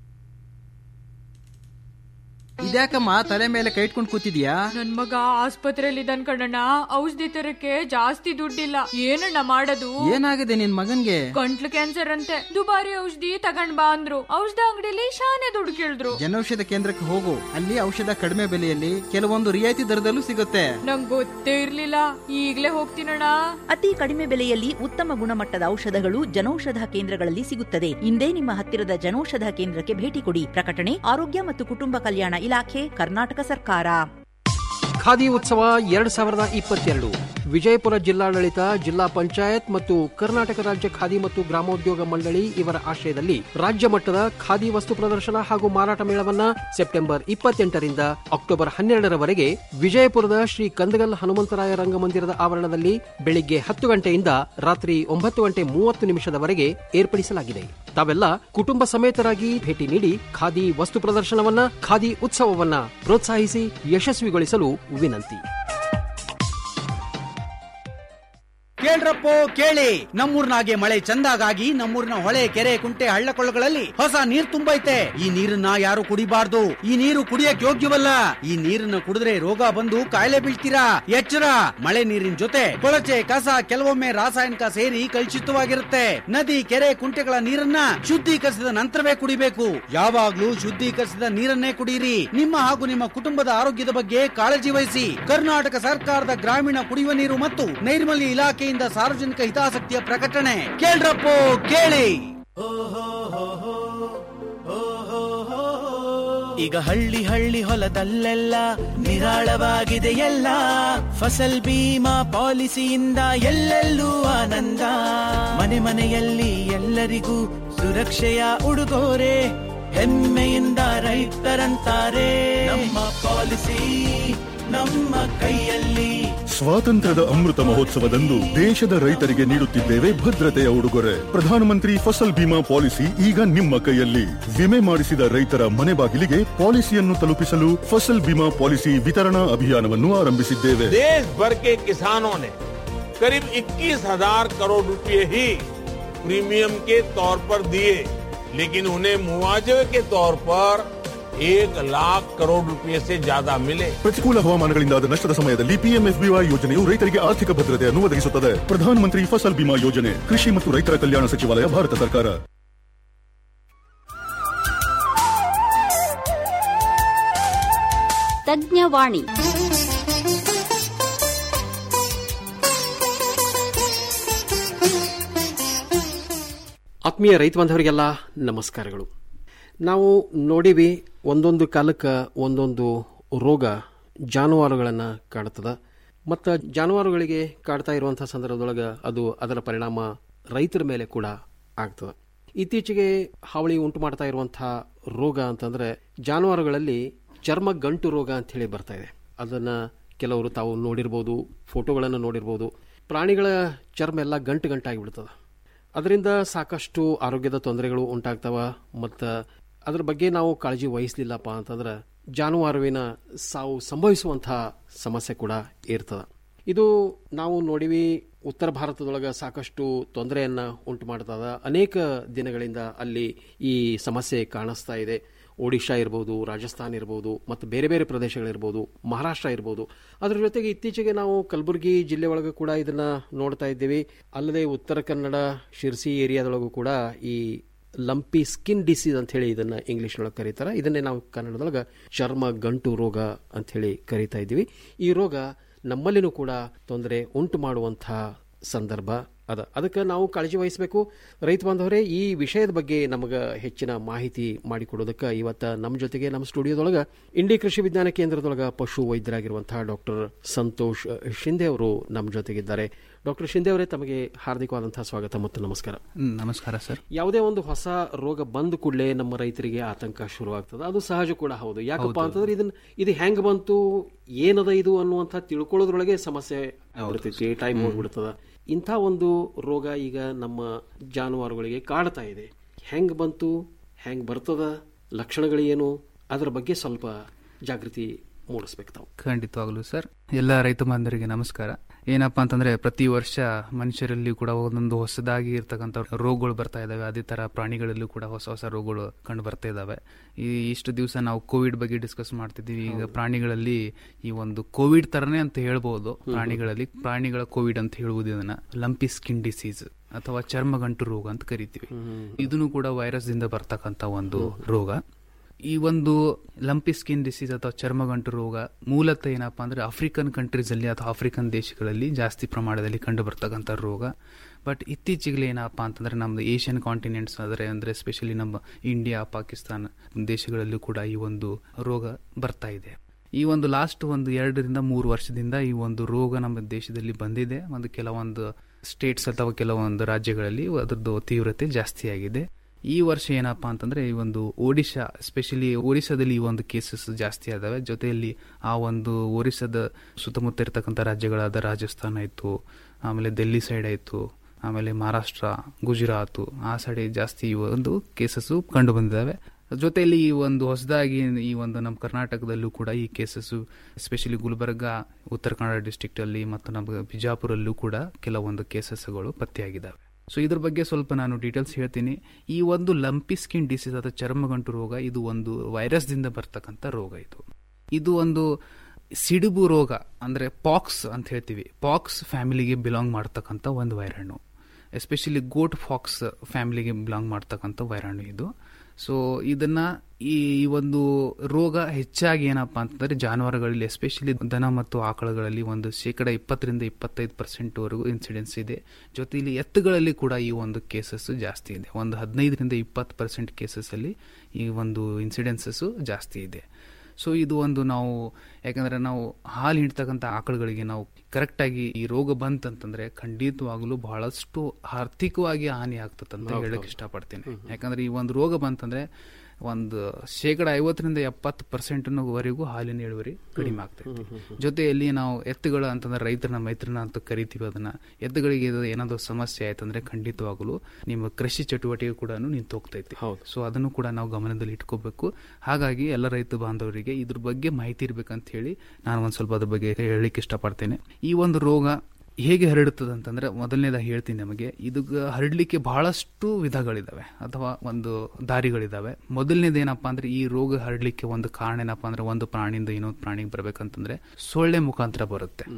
ಇದ್ಯಾಕಮ್ಮ ತಲೆ ಮೇಲೆ ಕೈ ಇಟ್ಕೊಂಡು ಕೂತಿದ್ಯಾ ನನ್ ಮಗ ಆಸ್ಪತ್ರೆಯಲ್ಲಿ ಇದ್ದಾನ್ ಕಣಣ್ಣ ಔಷಧಿ ತರಕ್ಕೆ ಜಾಸ್ತಿ ದುಡ್ಡಿಲ್ಲ ಏನಣ್ಣ ಮಾಡೋದು ಏನಾಗಿದೆ ನಿನ್ ಮಗನ್ಗೆ ಗಂಟ್ಲು ಕ್ಯಾನ್ಸರ್ ಅಂತೆ ದುಬಾರಿ ಔಷಧಿ ತಗೊಂಡ್ ಬಾ ಅಂದ್ರು ಔಷಧ ಅಂಗಡಿಲಿ ಶಾನೆ ದುಡ್ಡು ಕೇಳಿದ್ರು ಜನೌಷಧ ಕೇಂದ್ರಕ್ಕೆ ಹೋಗು ಅಲ್ಲಿ ಔಷಧ ಕಡಿಮೆ ಬೆಲೆಯಲ್ಲಿ ಕೆಲವೊಂದು ರಿಯಾಯಿತಿ ದರದಲ್ಲೂ ಸಿಗುತ್ತೆ ನಂಗ್ ಗೊತ್ತೇ ಇರ್ಲಿಲ್ಲ ಈಗ್ಲೇ ಹೋಗ್ತೀನಣ್ಣ ಅತಿ ಕಡಿಮೆ ಬೆಲೆಯಲ್ಲಿ ಉತ್ತಮ ಗುಣಮಟ್ಟದ ಔಷಧಗಳು ಜನೌಷಧ ಕೇಂದ್ರಗಳಲ್ಲಿ ಸಿಗುತ್ತದೆ ಇಂದೇ ನಿಮ್ಮ ಹತ್ತಿರದ ಜನೌಷಧ ಕೇಂದ್ರಕ್ಕೆ ಭೇಟಿ ಕೊಡಿ ಪ್ರಕಟಣೆ ಆರೋಗ್ಯ ಮತ್ತು ಕುಟುಂಬ ಕಲ್ಯಾಣ ಇಲಾಖೆ ಕರ್ನಾಟಕ ಸರ್ಕಾರ ಖಾದಿ ಉತ್ಸವ ಎರಡ್ ಸಾವಿರದ ಇಪ್ಪತ್ತೆರಡು ವಿಜಯಪುರ ಜಿಲ್ಲಾಡಳಿತ ಜಿಲ್ಲಾ ಪಂಚಾಯತ್ ಮತ್ತು ಕರ್ನಾಟಕ ರಾಜ್ಯ ಖಾದಿ ಮತ್ತು ಗ್ರಾಮೋದ್ಯೋಗ ಮಂಡಳಿ ಇವರ ಆಶ್ರಯದಲ್ಲಿ ರಾಜ್ಯ ಮಟ್ಟದ ಖಾದಿ ವಸ್ತು ಪ್ರದರ್ಶನ ಹಾಗೂ ಮಾರಾಟ ಮೇಳವನ್ನ ಸೆಪ್ಟೆಂಬರ್ ಇಪ್ಪತ್ತೆಂಟರಿಂದ ಅಕ್ಟೋಬರ್ ಹನ್ನೆರಡರವರೆಗೆ ವಿಜಯಪುರದ ಶ್ರೀ ಕಂದಗಲ್ ಹನುಮಂತರಾಯ ರಂಗಮಂದಿರದ ಆವರಣದಲ್ಲಿ ಬೆಳಿಗ್ಗೆ ಹತ್ತು ಗಂಟೆಯಿಂದ ರಾತ್ರಿ ಒಂಬತ್ತು ಗಂಟೆ ಮೂವತ್ತು ನಿಮಿಷದವರೆಗೆ ಏರ್ಪಡಿಸಲಾಗಿದೆ ತಾವೆಲ್ಲ ಕುಟುಂಬ ಸಮೇತರಾಗಿ ಭೇಟಿ ನೀಡಿ ಖಾದಿ ವಸ್ತು ಪ್ರದರ್ಶನವನ್ನ ಖಾದಿ ಉತ್ಸವವನ್ನ ಪ್ರೋತ್ಸಾಹಿಸಿ ಯಶಸ್ವಿಗೊಳಿಸಲು ವಿನಂತಿ ಕೇಳ್ರಪ್ಪೋ ಕೇಳಿ ನಮ್ಮೂರ್ನಾಗೆ ಮಳೆ ಚಂದಾಗಾಗಿ ನಮ್ಮೂರಿನ ಹೊಳೆ ಕೆರೆ ಕುಂಟೆ ಹಳ್ಳ ಕೊಳ್ಳಗಳಲ್ಲಿ ಹೊಸ ನೀರ್ ತುಂಬೈತೆ ಈ ನೀರನ್ನ ಯಾರು ಕುಡಿಬಾರ್ದು ಈ ನೀರು ಕುಡಿಯಕ್ ಯೋಗ್ಯವಲ್ಲ ಈ ನೀರನ್ನ ಕುಡಿದ್ರೆ ರೋಗ ಬಂದು ಕಾಯಿಲೆ ಬೀಳ್ತೀರಾ ಎಚ್ಚರ ಮಳೆ ನೀರಿನ ಜೊತೆ ಕೊಳಚೆ ಕಸ ಕೆಲವೊಮ್ಮೆ ರಾಸಾಯನಿಕ ಸೇರಿ ಕಲುಷಿತವಾಗಿರುತ್ತೆ ನದಿ ಕೆರೆ ಕುಂಟೆಗಳ ನೀರನ್ನ ಶುದ್ಧೀಕರಿಸಿದ ನಂತರವೇ ಕುಡಿಬೇಕು ಯಾವಾಗ್ಲೂ ಶುದ್ಧೀಕರಿಸಿದ ನೀರನ್ನೇ ಕುಡಿಯಿರಿ ನಿಮ್ಮ ಹಾಗೂ ನಿಮ್ಮ ಕುಟುಂಬದ ಆರೋಗ್ಯದ ಬಗ್ಗೆ ಕಾಳಜಿ ವಹಿಸಿ ಕರ್ನಾಟಕ ಸರ್ಕಾರದ ಗ್ರಾಮೀಣ ಕುಡಿಯುವ ನೀರು ಮತ್ತು ನೈರ್ಮಲ್ಯ ಇಲಾಖೆಯಿಂದ ಸಾರ್ವಜನಿಕ ಹಿತಾಸಕ್ತಿಯ ಪ್ರಕಟಣೆ ಕೇಳ್ರಪ್ಪೋ ಕೇಳಿ ಈಗ ಹಳ್ಳಿ ಹಳ್ಳಿ ಹೊಲದಲ್ಲೆಲ್ಲ ನಿರಾಳವಾಗಿದೆ ಎಲ್ಲ ಫಸಲ್ ಬೀಮಾ ಪಾಲಿಸಿಯಿಂದ ಎಲ್ಲೆಲ್ಲೂ ಆನಂದ ಮನೆ ಮನೆಯಲ್ಲಿ ಎಲ್ಲರಿಗೂ ಸುರಕ್ಷೆಯ ಉಡುಗೊರೆ ಹೆಮ್ಮೆಯಿಂದ ರೈತರಂತಾರೆ ನಮ್ಮ ಪಾಲಿಸಿ ನಮ್ಮ ಕೈಯಲ್ಲಿ ಸ್ವಾತಂತ್ರ್ಯದ ಅಮೃತ ಮಹೋತ್ಸವದಂದು ದೇಶದ ರೈತರಿಗೆ ನೀಡುತ್ತಿದ್ದೇವೆ ಭದ್ರತೆಯ ಉಡುಗೊರೆ ಪ್ರಧಾನಮಂತ್ರಿ ಫಸಲ್ ಬಿಮಾ ಪಾಲಿಸಿ ಈಗ ನಿಮ್ಮ ಕೈಯಲ್ಲಿ ವಿಮೆ ಮಾಡಿಸಿದ ರೈತರ ಮನೆ ಬಾಗಿಲಿಗೆ ಪಾಲಿಸಿಯನ್ನು ತಲುಪಿಸಲು ಫಸಲ್ ಬಿಮಾ ಪಾಲಿಸಿ ವಿತರಣಾ ಅಭಿಯಾನವನ್ನು ಆರಂಭಿಸಿದ್ದೇವೆ देश भर के किसानों ने करीब 21,000 करोड़ रुपए ही प्रीमियम के तौर पर दिए लेकिन उन्हें मुआवजे के तौर पर एक लाख करोड़ रुपए से ज्यादा मिले ಪ್ರತಿಕೂಲ ಹವಾಮಾನಗಳಿಂದಾದ ನಷ್ಟದ ಸಮಯದಲ್ಲಿ ಪಿಎಂಎಫ್ಬಿವೈ ಯೋಜನೆಯು ರೈತರಿಗೆ ಆರ್ಥಿಕ ಭದ್ರತೆಯನ್ನು ಒದಗಿಸುತ್ತದೆ ಪ್ರಧಾನಮಂತ್ರಿ ಫಸಲ್ ಬಿಮಾ ಯೋಜನೆ ಕೃಷಿ ಮತ್ತು ರೈತರ ಕಲ್ಯಾಣ ಸಚಿವಾಲಯ ಭಾರತ ಸರ್ಕಾರ ತಜ್ಞವಾಣಿ ಆತ್ಮೀಯ ರೈತ ಬಾಂಧವರಿಗೆಲ್ಲ ನಮಸ್ಕಾರಗಳು ನಾವು ನೋಡಿವಿ ಒಂದೊಂದು ಕಾಲಕ್ಕೆ ಒಂದೊಂದು ರೋಗ ಜಾನುವಾರುಗಳನ್ನು ಕಾಡುತ್ತದೆ ಮತ್ತು ಜಾನುವಾರುಗಳಿಗೆ ಕಾಡ್ತಾ ಇರುವಂಥ ಸಂದರ್ಭದೊಳಗೆ ಅದು ಅದರ ಪರಿಣಾಮ ರೈತರ ಮೇಲೆ ಕೂಡ ಆಗ್ತದೆ ಇತ್ತೀಚೆಗೆ ಹಾವಳಿ ಉಂಟು ಮಾಡ್ತಾ ಇರುವಂಥ ರೋಗ ಅಂತಂದ್ರೆ ಜಾನುವಾರುಗಳಲ್ಲಿ ಚರ್ಮ ಗಂಟು ರೋಗ ಅಂತ ಹೇಳಿ ಬರ್ತಾ ಇದೆ ಅದನ್ನ ಕೆಲವರು ತಾವು ನೋಡಿರ್ಬೋದು ಫೋಟೋಗಳನ್ನು ನೋಡಿರ್ಬೋದು ಪ್ರಾಣಿಗಳ ಚರ್ಮ ಎಲ್ಲ ಗಂಟು ಗಂಟಾಗಿ ಬಿಡ್ತದೆ ಅದರಿಂದ ಸಾಕಷ್ಟು ಆರೋಗ್ಯದ ತೊಂದರೆಗಳು ಉಂಟಾಗ್ತವ ಮತ್ತು ಅದ್ರ ಬಗ್ಗೆ ನಾವು ಕಾಳಜಿ ವಹಿಸಲಿಲ್ಲಪ್ಪ ಅಂತಂದ್ರೆ ಜಾನುವಾರುವಿನ ಸಾವು ಸಂಭವಿಸುವಂತಹ ಸಮಸ್ಯೆ ಕೂಡ ಇರ್ತದೆ ಇದು ನಾವು ನೋಡಿವಿ ಉತ್ತರ ಭಾರತದೊಳಗೆ ಸಾಕಷ್ಟು ತೊಂದರೆಯನ್ನ ಉಂಟು ಮಾಡ್ತದ ಅನೇಕ ದಿನಗಳಿಂದ ಅಲ್ಲಿ ಈ ಸಮಸ್ಯೆ ಕಾಣಿಸ್ತಾ ಇದೆ ಒಡಿಶಾ ಇರ್ಬೋದು ರಾಜಸ್ಥಾನ್ ಇರ್ಬೋದು ಮತ್ತು ಬೇರೆ ಬೇರೆ ಪ್ರದೇಶಗಳಿರ್ಬೋದು ಮಹಾರಾಷ್ಟ್ರ ಇರ್ಬೋದು ಅದರ ಜೊತೆಗೆ ಇತ್ತೀಚೆಗೆ ನಾವು ಕಲಬುರಗಿ ಜಿಲ್ಲೆ ಒಳಗೆ ಕೂಡ ಇದನ್ನ ನೋಡ್ತಾ ಇದ್ದೀವಿ ಅಲ್ಲದೆ ಉತ್ತರ ಕನ್ನಡ ಶಿರ್ಸಿ ಏರಿಯಾದೊಳಗೂ ಕೂಡ ಈ ಲಂಪಿ ಸ್ಕಿನ್ ಡಿಸೀಸ್ ಅಂತ ಹೇಳಿ ಇದನ್ನ ಇಂಗ್ಲಿಷ್ ಒಳಗೆ ಕರೀತಾರೆ ಇದನ್ನೇ ನಾವು ಕನ್ನಡದೊಳಗೆ ಚರ್ಮ ಗಂಟು ರೋಗ ಅಂತ ಹೇಳಿ ಕರೀತಾ ಇದ್ದೀವಿ ಈ ರೋಗ ನಮ್ಮಲ್ಲಿನೂ ಕೂಡ ತೊಂದರೆ ಉಂಟು ಮಾಡುವಂತಹ ಸಂದರ್ಭ ಅದ ಅದಕ್ಕೆ ನಾವು ಕಾಳಜಿ ವಹಿಸಬೇಕು ರೈತ ಬಾಂಧವರೇ ಈ ವಿಷಯದ ಬಗ್ಗೆ ನಮಗೆ ಹೆಚ್ಚಿನ ಮಾಹಿತಿ ಮಾಡಿಕೊಡೋದಕ್ಕೆ ಇವತ್ತ ನಮ್ಮ ಜೊತೆಗೆ ನಮ್ಮ ಸ್ಟುಡಿಯೋದೊಳಗೆ ಇಂಡಿ ಕೃಷಿ ವಿಜ್ಞಾನ ಕೇಂದ್ರದೊಳಗೆ ಪಶು ವೈದ್ಯರಾಗಿರುವಂತಹ ಡಾಕ್ಟರ್ ಸಂತೋಷ್ ಶಿಂದೆ ಅವರು ನಮ್ಮ ಜೊತೆಗಿದ್ದಾರೆ ಡಾಕ್ಟರ್ ಶಿಂದೆ ಅವರೇ ತಮಗೆ ಹಾರ್ದಿಕವಾದಂತಹ ಸ್ವಾಗತ ಮತ್ತು ನಮಸ್ಕಾರ ನಮಸ್ಕಾರ ಸರ್ ಯಾವುದೇ ಒಂದು ಹೊಸ ರೋಗ ಬಂದ ಕೂಡಲೇ ನಮ್ಮ ರೈತರಿಗೆ ಆತಂಕ ಶುರುವಾಗ್ತದೆ ಅದು ಸಹಜ ಕೂಡ ಹೌದು ಯಾಕಪ್ಪ ಅಂತಂದ್ರೆ ಇದನ್ನ ಇದು ಹೆಂಗ್ ಬಂತು ಏನದ ಇದು ಅನ್ನುವಂಥ ತಿಳ್ಕೊಳ್ಳೋದ್ರೊಳಗೆ ಸಮಸ್ಯೆ ಆಗ್ಬಿಡ್ತೈತಿ ಟೈಮ್ ಹೋಗ್ಬಿಡ್ತದ ಇಂಥ ಒಂದು ರೋಗ ಈಗ ನಮ್ಮ ಜಾನುವಾರುಗಳಿಗೆ ಕಾಡ್ತಾ ಇದೆ ಹೆಂಗ್ ಬಂತು ಹೆಂಗ್ ಬರ್ತದ ಲಕ್ಷಣಗಳೇನು ಅದರ ಬಗ್ಗೆ ಸ್ವಲ್ಪ ಜಾಗೃತಿ ಮೂಡಿಸ್ಬೇಕು ತಾವು ಖಂಡಿತವಾಗ್ಲೂ ಸರ್ ಎಲ್ಲ ರೈತ ಬಾಂಧವರಿಗೆ ನಮಸ್ಕಾರ ಏನಪ್ಪಾ ಅಂತಂದ್ರೆ ಪ್ರತಿ ವರ್ಷ ಮನುಷ್ಯರಲ್ಲಿ ಕೂಡ ಒಂದೊಂದು ಹೊಸದಾಗಿ ಇರ್ತಕ್ಕಂಥ ರೋಗಗಳು ಬರ್ತಾ ಇದಾವೆ ಅದೇ ತರ ಪ್ರಾಣಿಗಳಲ್ಲೂ ಕೂಡ ಹೊಸ ಹೊಸ ರೋಗಗಳು ಕಂಡು ಬರ್ತಾ ಇದಾವೆ ಈ ಇಷ್ಟು ದಿವಸ ನಾವು ಕೋವಿಡ್ ಬಗ್ಗೆ ಡಿಸ್ಕಸ್ ಮಾಡ್ತಿದ್ದೀವಿ ಈಗ ಪ್ರಾಣಿಗಳಲ್ಲಿ ಈ ಒಂದು ಕೋವಿಡ್ ತರನೇ ಅಂತ ಹೇಳ್ಬಹುದು ಪ್ರಾಣಿಗಳಲ್ಲಿ ಪ್ರಾಣಿಗಳ ಕೋವಿಡ್ ಅಂತ ಹೇಳುವುದು ಇದನ್ನ ಲಂಪಿ ಸ್ಕಿನ್ ಡಿಸೀಸ್ ಅಥವಾ ಚರ್ಮಗಂಟು ರೋಗ ಅಂತ ಕರಿತೀವಿ ಇದನ್ನು ಕೂಡ ವೈರಸ್ ದಿಂದ ಬರ್ತಕ್ಕಂಥ ಒಂದು ರೋಗ ಈ ಒಂದು ಲಂಪಿ ಸ್ಕಿನ್ ಡಿಸೀಸ್ ಅಥವಾ ಚರ್ಮಗಂಟು ರೋಗ ಮೂಲತಃ ಏನಪ್ಪಾ ಅಂದ್ರೆ ಆಫ್ರಿಕನ್ ಕಂಟ್ರೀಸ್ ಅಲ್ಲಿ ಅಥವಾ ಆಫ್ರಿಕನ್ ದೇಶಗಳಲ್ಲಿ ಜಾಸ್ತಿ ಪ್ರಮಾಣದಲ್ಲಿ ಕಂಡು ಬರ್ತಕ್ಕಂಥ ರೋಗ ಬಟ್ ಇತ್ತೀಚೆಗೆ ಏನಪ್ಪಾ ಅಂತಂದ್ರೆ ನಮ್ದು ಏಷ್ಯನ್ ಕಾಂಟಿನೆಂಟ್ಸ್ ಆದರೆ ಅಂದ್ರೆ ಸ್ಪೆಷಲಿ ನಮ್ಮ ಇಂಡಿಯಾ ಪಾಕಿಸ್ತಾನ ದೇಶಗಳಲ್ಲೂ ಕೂಡ ಈ ಒಂದು ರೋಗ ಬರ್ತಾ ಇದೆ ಈ ಒಂದು ಲಾಸ್ಟ್ ಒಂದು ಎರಡರಿಂದ ಮೂರು ವರ್ಷದಿಂದ ಈ ಒಂದು ರೋಗ ನಮ್ಮ ದೇಶದಲ್ಲಿ ಬಂದಿದೆ ಒಂದು ಕೆಲವೊಂದು ಸ್ಟೇಟ್ಸ್ ಅಥವಾ ಕೆಲವೊಂದು ರಾಜ್ಯಗಳಲ್ಲಿ ಅದರದ್ದು ತೀವ್ರತೆ ಜಾಸ್ತಿ ಆಗಿದೆ ಈ ವರ್ಷ ಏನಪ್ಪಾ ಅಂತಂದ್ರೆ ಈ ಒಂದು ಒಡಿಶಾ ಸ್ಪೆಷಲಿ ಒರಿಸ್ಸಾದಲ್ಲಿ ಈ ಒಂದು ಕೇಸಸ್ ಜಾಸ್ತಿ ಆದವೆ ಜೊತೆಯಲ್ಲಿ ಆ ಒಂದು ಒರಿಸ್ಸಾದ ಸುತ್ತಮುತ್ತ ಇರತಕ್ಕಂಥ ರಾಜ್ಯಗಳಾದ ರಾಜಸ್ಥಾನ ಆಯ್ತು ಆಮೇಲೆ ದಿಲ್ಲಿ ಸೈಡ್ ಆಯ್ತು ಆಮೇಲೆ ಮಹಾರಾಷ್ಟ್ರ ಗುಜರಾತ್ ಆ ಸೈಡ್ ಜಾಸ್ತಿ ಈ ಒಂದು ಕೇಸಸ್ ಕಂಡು ಬಂದಿದ್ದಾವೆ ಜೊತೆಯಲ್ಲಿ ಈ ಒಂದು ಹೊಸದಾಗಿ ಈ ಒಂದು ನಮ್ಮ ಕರ್ನಾಟಕದಲ್ಲೂ ಕೂಡ ಈ ಕೇಸಸ್ ಎಸ್ಪೆಷಲಿ ಗುಲ್ಬರ್ಗ ಉತ್ತರ ಕನ್ನಡ ಡಿಸ್ಟ್ರಿಕ್ಟ್ ಅಲ್ಲಿ ಮತ್ತು ನಮ್ಮ ಬಿಜಾಪುರಲ್ಲೂ ಕೂಡ ಕೆಲವೊಂದು ಕೇಸಸ್ಗಳು ಪತ್ತೆಯಾಗಿದ್ದಾವೆ ಸೊ ಇದ್ರ ಬಗ್ಗೆ ಸ್ವಲ್ಪ ನಾನು ಡೀಟೇಲ್ಸ್ ಹೇಳ್ತೀನಿ ಈ ಒಂದು ಲಂಪಿ ಸ್ಕಿನ್ ಡಿಸೀಸ್ ಅಥವಾ ಚರ್ಮಗಂಟು ರೋಗ ಇದು ಒಂದು ವೈರಸ್ ದಿಂದ ಬರ್ತಕ್ಕಂಥ ರೋಗ ಇದು ಇದು ಒಂದು ಸಿಡುಬು ರೋಗ ಅಂದ್ರೆ ಪಾಕ್ಸ್ ಅಂತ ಹೇಳ್ತೀವಿ ಪಾಕ್ಸ್ ಫ್ಯಾಮಿಲಿಗೆ ಬಿಲಾಂಗ್ ಮಾಡ್ತಕ್ಕಂಥ ಒಂದು ವೈರಾಣು ಎಸ್ಪೆಷಲಿ ಗೋಟ್ ಫಾಕ್ಸ್ ಫ್ಯಾಮಿಲಿಗೆ ಬಿಲಾಂಗ್ ಮಾಡ್ತಕ್ಕಂಥ ವೈರಾಣು ಇದು ಸೊ ಇದನ್ನ ಈ ಒಂದು ರೋಗ ಹೆಚ್ಚಾಗಿ ಏನಪ್ಪಾ ಅಂತಂದ್ರೆ ಜಾನುವಾರುಗಳಲ್ಲಿ ಎಸ್ಪೆಷಲಿ ದನ ಮತ್ತು ಆಕಳಗಳಲ್ಲಿ ಒಂದು ಶೇಕಡ ಇಪ್ಪತ್ತರಿಂದ ಇಪ್ಪತ್ತೈದು ಪರ್ಸೆಂಟ್ ವರೆಗೂ ಇನ್ಸಿಡೆನ್ಸ್ ಇದೆ ಜೊತೆಲಿ ಎತ್ತುಗಳಲ್ಲಿ ಕೂಡ ಈ ಒಂದು ಕೇಸಸ್ ಜಾಸ್ತಿ ಇದೆ ಒಂದು ಹದಿನೈದರಿಂದ ಇಪ್ಪತ್ತು ಪರ್ಸೆಂಟ್ ಕೇಸಸ್ ಅಲ್ಲಿ ಈ ಒಂದು ಇನ್ಸಿಡೆನ್ಸಸ್ ಜಾಸ್ತಿ ಇದೆ ಸೊ ಇದು ಒಂದು ನಾವು ಯಾಕಂದ್ರೆ ನಾವು ಹಾಲು ಹಿಡ್ತಕ್ಕಂಥ ಆಕಳುಗಳಿಗೆ ನಾವು ಕರೆಕ್ಟ್ ಆಗಿ ಈ ರೋಗ ಬಂತಂತಂದ್ರೆ ಖಂಡಿತವಾಗ್ಲೂ ಬಹಳಷ್ಟು ಆರ್ಥಿಕವಾಗಿ ಹಾನಿ ಆಗ್ತದೆ ಅಂತ ಹೇಳಕ್ ಇಷ್ಟಪಡ್ತೀನಿ ಯಾಕಂದ್ರೆ ಈ ಒಂದು ರೋಗ ಬಂತಂದ್ರೆ ಒಂದು ಶೇಕಡ ಐವತ್ತರಿಂದ ಎಪ್ಪತ್ತು ಪರ್ಸೆಂಟ್ ವರೆಗೂ ಹಾಲಿನ ಇಳುವರಿ ಕಡಿಮೆ ಆಗ್ತೈತಿ ಜೊತೆಯಲ್ಲಿ ನಾವು ಎತ್ತುಗಳ ಅಂತಂದ್ರೆ ರೈತರನ್ನ ಮೈತ್ರನ ಅಂತ ಕರಿತೀವಿ ಅದನ್ನ ಎತ್ತುಗಳಿಗೆ ಇದು ಏನಾದ್ರು ಸಮಸ್ಯೆ ಆಯ್ತಂದ್ರೆ ಖಂಡಿತವಾಗಲು ನಿಮ್ಮ ಕೃಷಿ ಚಟುವಟಿಕೆ ಕೂಡ ನಿಂತು ಹೋಗ್ತೈತಿ ಸೊ ಅದನ್ನು ಕೂಡ ನಾವು ಗಮನದಲ್ಲಿ ಇಟ್ಕೋಬೇಕು ಹಾಗಾಗಿ ಎಲ್ಲ ರೈತ ಬಾಂಧವರಿಗೆ ಇದ್ರ ಬಗ್ಗೆ ಮಾಹಿತಿ ಇರ್ಬೇಕಂತ ಹೇಳಿ ನಾನು ಒಂದ್ ಸ್ವಲ್ಪ ಅದ್ರ ಬಗ್ಗೆ ಹೇಳಲಿಕ್ಕೆ ಇಷ್ಟಪಡ್ತೇನೆ ಈ ಒಂದು ರೋಗ ಹೇಗೆ ಹರಡುತ್ತದೆ ಅಂತಂದ್ರೆ ಮೊದಲನೇದಾಗಿ ಹೇಳ್ತೀನಿ ನಮಗೆ ಇದು ಹರಡಲಿಕ್ಕೆ ಬಹಳಷ್ಟು ವಿಧಗಳಿದಾವೆ ಅಥವಾ ಒಂದು ದಾರಿಗಳಿದಾವೆ ಮೊದಲನೇದು ಏನಪ್ಪಾ ಅಂದ್ರೆ ಈ ರೋಗ ಹರಡಲಿಕ್ಕೆ ಒಂದು ಕಾರಣ ಏನಪ್ಪಾ ಅಂದ್ರೆ ಒಂದು ಪ್ರಾಣಿಯಿಂದ ಇನ್ನೊಂದು ಪ್ರಾಣಿಗೆ ಬರ್ಬೇಕಂತಂದ್ರೆ ಸೊಳ್ಳೆ ಮುಖಾಂತರ ಬರುತ್ತೆ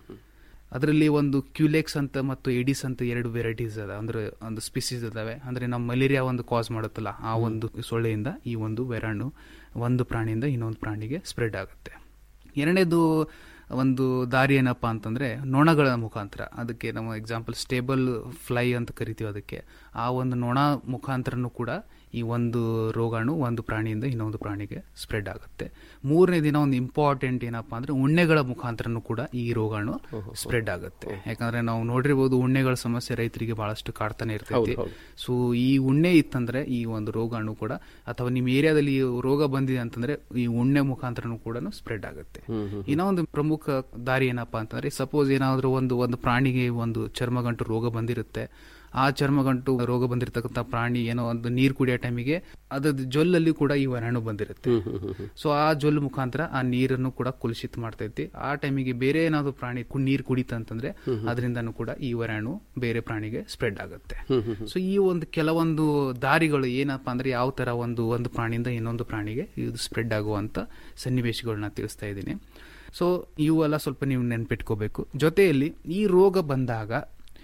ಅದರಲ್ಲಿ ಒಂದು ಕ್ಯೂಲೆಕ್ಸ್ ಅಂತ ಮತ್ತು ಎಡಿಸ್ ಅಂತ ಎರಡು ವೆರೈಟೀಸ್ ಅದ ಅಂದ್ರೆ ಒಂದು ಸ್ಪೀಸೀಸ್ ಇದಾವೆ ಅಂದ್ರೆ ನಮ್ಮ ಮಲೇರಿಯಾ ಒಂದು ಕಾಸ್ ಮಾಡುತ್ತಲ್ಲ ಆ ಒಂದು ಸೊಳ್ಳೆಯಿಂದ ಈ ಒಂದು ವೈರಾಣು ಒಂದು ಪ್ರಾಣಿಯಿಂದ ಇನ್ನೊಂದು ಪ್ರಾಣಿಗೆ ಸ್ಪ್ರೆಡ್ ಆಗುತ್ತೆ ಎರಡನೇದು ಒಂದು ದಾರಿ ಏನಪ್ಪಾ ಅಂತಂದ್ರೆ ನೊಣಗಳ ಮುಖಾಂತರ ಅದಕ್ಕೆ ನಮ್ಮ ಎಕ್ಸಾಂಪಲ್ ಸ್ಟೇಬಲ್ ಫ್ಲೈ ಅಂತ ಕರಿತೀವಿ ಅದಕ್ಕೆ ಆ ಒಂದು ನೊಣ ಮುಖಾಂತರನು ಕೂಡ ಈ ಒಂದು ರೋಗಾಣು ಒಂದು ಪ್ರಾಣಿಯಿಂದ ಇನ್ನೊಂದು ಪ್ರಾಣಿಗೆ ಸ್ಪ್ರೆಡ್ ಆಗುತ್ತೆ ಮೂರನೇ ದಿನ ಒಂದು ಇಂಪಾರ್ಟೆಂಟ್ ಏನಪ್ಪಾ ಅಂದ್ರೆ ಉಣ್ಣೆಗಳ ಮುಖಾಂತರನು ಕೂಡ ಈ ರೋಗಾಣು ಸ್ಪ್ರೆಡ್ ಆಗುತ್ತೆ ಯಾಕಂದ್ರೆ ನಾವು ನೋಡಿರ್ಬೋದು ಉಣ್ಣೆಗಳ ಸಮಸ್ಯೆ ರೈತರಿಗೆ ಬಹಳಷ್ಟು ಕಾಡ್ತಾನೆ ಇರ್ತೈತಿ ಸೊ ಈ ಉಣ್ಣೆ ಇತ್ತಂದ್ರೆ ಈ ಒಂದು ರೋಗಾಣು ಕೂಡ ಅಥವಾ ನಿಮ್ಮ ಏರಿಯಾದಲ್ಲಿ ಈ ರೋಗ ಬಂದಿದೆ ಅಂತಂದ್ರೆ ಈ ಉಣ್ಣೆ ಮುಖಾಂತರನು ಕೂಡ ಸ್ಪ್ರೆಡ್ ಆಗುತ್ತೆ ಇನ್ನೂ ಒಂದು ಪ್ರಮುಖ ದಾರಿ ಏನಪ್ಪಾ ಅಂತಂದ್ರೆ ಸಪೋಸ್ ಏನಾದ್ರೂ ಒಂದು ಒಂದು ಪ್ರಾಣಿಗೆ ಒಂದು ಚರ್ಮಗಂಟು ರೋಗ ಬಂದಿರುತ್ತೆ ಆ ಚರ್ಮಗಂಟು ರೋಗ ಬಂದಿರತಕ್ಕಂತ ಪ್ರಾಣಿ ಏನೋ ಒಂದು ನೀರು ಕುಡಿಯೋ ಟೈಮಿಗೆ ಅದ್ರದ್ದು ಜೊಲ್ಲಲ್ಲಿ ಕೂಡ ಈ ವರಾಣು ಬಂದಿರುತ್ತೆ ಸೊ ಆ ಜೊಲ್ಲು ಮುಖಾಂತರ ಆ ನೀರನ್ನು ಕೂಡ ಕುಲುಷಿತ ಮಾಡ್ತೈತಿ ಆ ಟೈಮಿಗೆ ಬೇರೆ ಏನಾದ್ರು ಪ್ರಾಣಿ ಕು- ನೀರು ಕುಡಿತಂತಂದ್ರೆ ಅದರಿಂದನೂ ಕೂಡ ಈ ವರಾಣು ಬೇರೆ ಪ್ರಾಣಿಗೆ ಸ್ಪ್ರೆಡ್ ಆಗುತ್ತೆ ಸೊ ಈ ಒಂದು ಕೆಲವೊಂದು ದಾರಿಗಳು ಏನಪ್ಪಾ ಅಂದ್ರೆ ಯಾವ ತರ ಒಂದು ಒಂದು ಪ್ರಾಣಿಯಿಂದ ಇನ್ನೊಂದು ಪ್ರಾಣಿಗೆ ಇದು ಸ್ಪ್ರೆಡ್ ಆಗುವಂತ ಸನ್ನಿವೇಶಗಳನ್ನ ತಿಳಿಸ್ತಾ ಇದ್ದೀನಿ ಸೊ ಇವೆಲ್ಲ ಸ್ವಲ್ಪ ನೀವು ನೆನ್ಪಿಟ್ಕೋಬೇಕು ಜೊತೆಯಲ್ಲಿ ಈ ರೋಗ ಬಂದಾಗ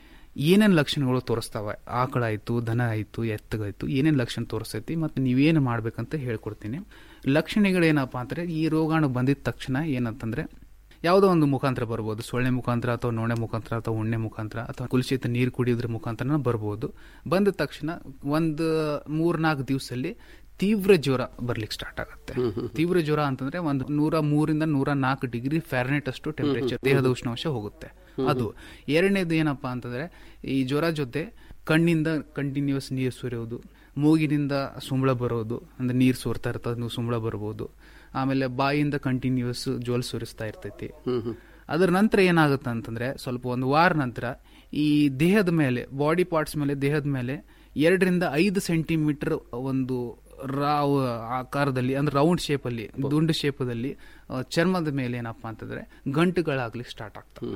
ಏನೇನು ಲಕ್ಷಣಗಳು ತೋರಿಸ್ತಾವೆ ಆಕಳ ಆಯ್ತು ದನ ಆಯ್ತು ಎತ್ತಗಾಯ್ತು ಏನೇನು ಲಕ್ಷಣ ತೋರಿಸ್ತೈತಿ ಮತ್ತು ನೀವೇನು ಮಾಡ್ಬೇಕಂತ ಹೇಳ್ಕೊಡ್ತೀನಿ ಲಕ್ಷಣಗಳೇನಪ್ಪಾ ಅಂದ್ರೆ ಈ ರೋಗಾಣು ಬಂದಿದ ತಕ್ಷಣ ಏನಂತಂದ್ರೆ ಯಾವುದೋ ಒಂದು ಮುಖಾಂತರ ಬರ್ಬೋದು ಸೊಳ್ಳೆ ಮುಖಾಂತರ ಅಥವಾ ನೊಣೆ ಮುಖಾಂತರ ಅಥವಾ ಉಣ್ಣೆ ಮುಖಾಂತರ ಅಥವಾ ಕುಲುಷಿತ ನೀರು ಕುಡಿಯೋದ್ರ ಮುಖಾಂತರ ಬರ್ಬೋದು ಬಂದ ತಕ್ಷಣ ಒಂದು ಮೂರ್ನಾಲ್ಕು ದಿವಸದಲ್ಲಿ ತೀವ್ರ ಜ್ವರ ಬರ್ಲಿಕ್ಕೆ ಸ್ಟಾರ್ಟ್ ಆಗುತ್ತೆ ತೀವ್ರ ಜ್ವರ ಅಂತಂದ್ರೆ ಒಂದು ನೂರ ಮೂರಿಂದ ನೂರ ನಾಲ್ಕು ಡಿಗ್ರಿ ಫ್ಯಾರನೇಟ್ ಅಷ್ಟು ಟೆಂಪರೇಚರ್ ದೇಹದ ಉಷ್ಣಾಂಶ ಹೋಗುತ್ತೆ ಅದು ಎರಡನೇದು ಏನಪ್ಪಾ ಅಂತಂದ್ರೆ ಈ ಜ್ವರ ಜೊತೆ ಕಣ್ಣಿಂದ ಕಂಟಿನ್ಯೂಸ್ ನೀರು ಸುರಿಯೋದು ಮೂಗಿನಿಂದ ಸುಂಬಳ ಬರೋದು ಅಂದ್ರೆ ನೀರು ಸೋರ್ತಾ ಇರ್ತದೆ ನೀವು ಸುಂಬಳ ಬರ್ಬೋದು ಆಮೇಲೆ ಬಾಯಿಂದ ಕಂಟಿನ್ಯೂಸ್ ಜೋಲ್ ಸುರಿಸ್ತಾ ಇರ್ತೈತಿ ಅದರ ನಂತರ ಏನಾಗುತ್ತೆ ಅಂತಂದ್ರೆ ಸ್ವಲ್ಪ ಒಂದು ವಾರ ನಂತರ ಈ ದೇಹದ ಮೇಲೆ ಬಾಡಿ ಪಾರ್ಟ್ಸ್ ಮೇಲೆ ದೇಹದ ಮೇಲೆ ಎರಡರಿಂದ ಐದು ಸೆಂಟಿಮೀಟರ್ ಒಂದು ರಾವ್ ಆಕಾರದಲ್ಲಿ ಅಂದ್ರೆ ರೌಂಡ್ ಶೇಪ್ ಅಲ್ಲಿ ದುಂಡು ಶೇಪದಲ್ಲಿ ಆ, ಚರ್ಮದ ಮೇಲೆ ಏನಪ್ಪಾ ಅಂತಂದ್ರೆ ಗಂಟುಗಳಾಗ್ಲಿಕ್ಕೆ ಸ್ಟಾರ್ಟ್ ಆಗ್ತವೆ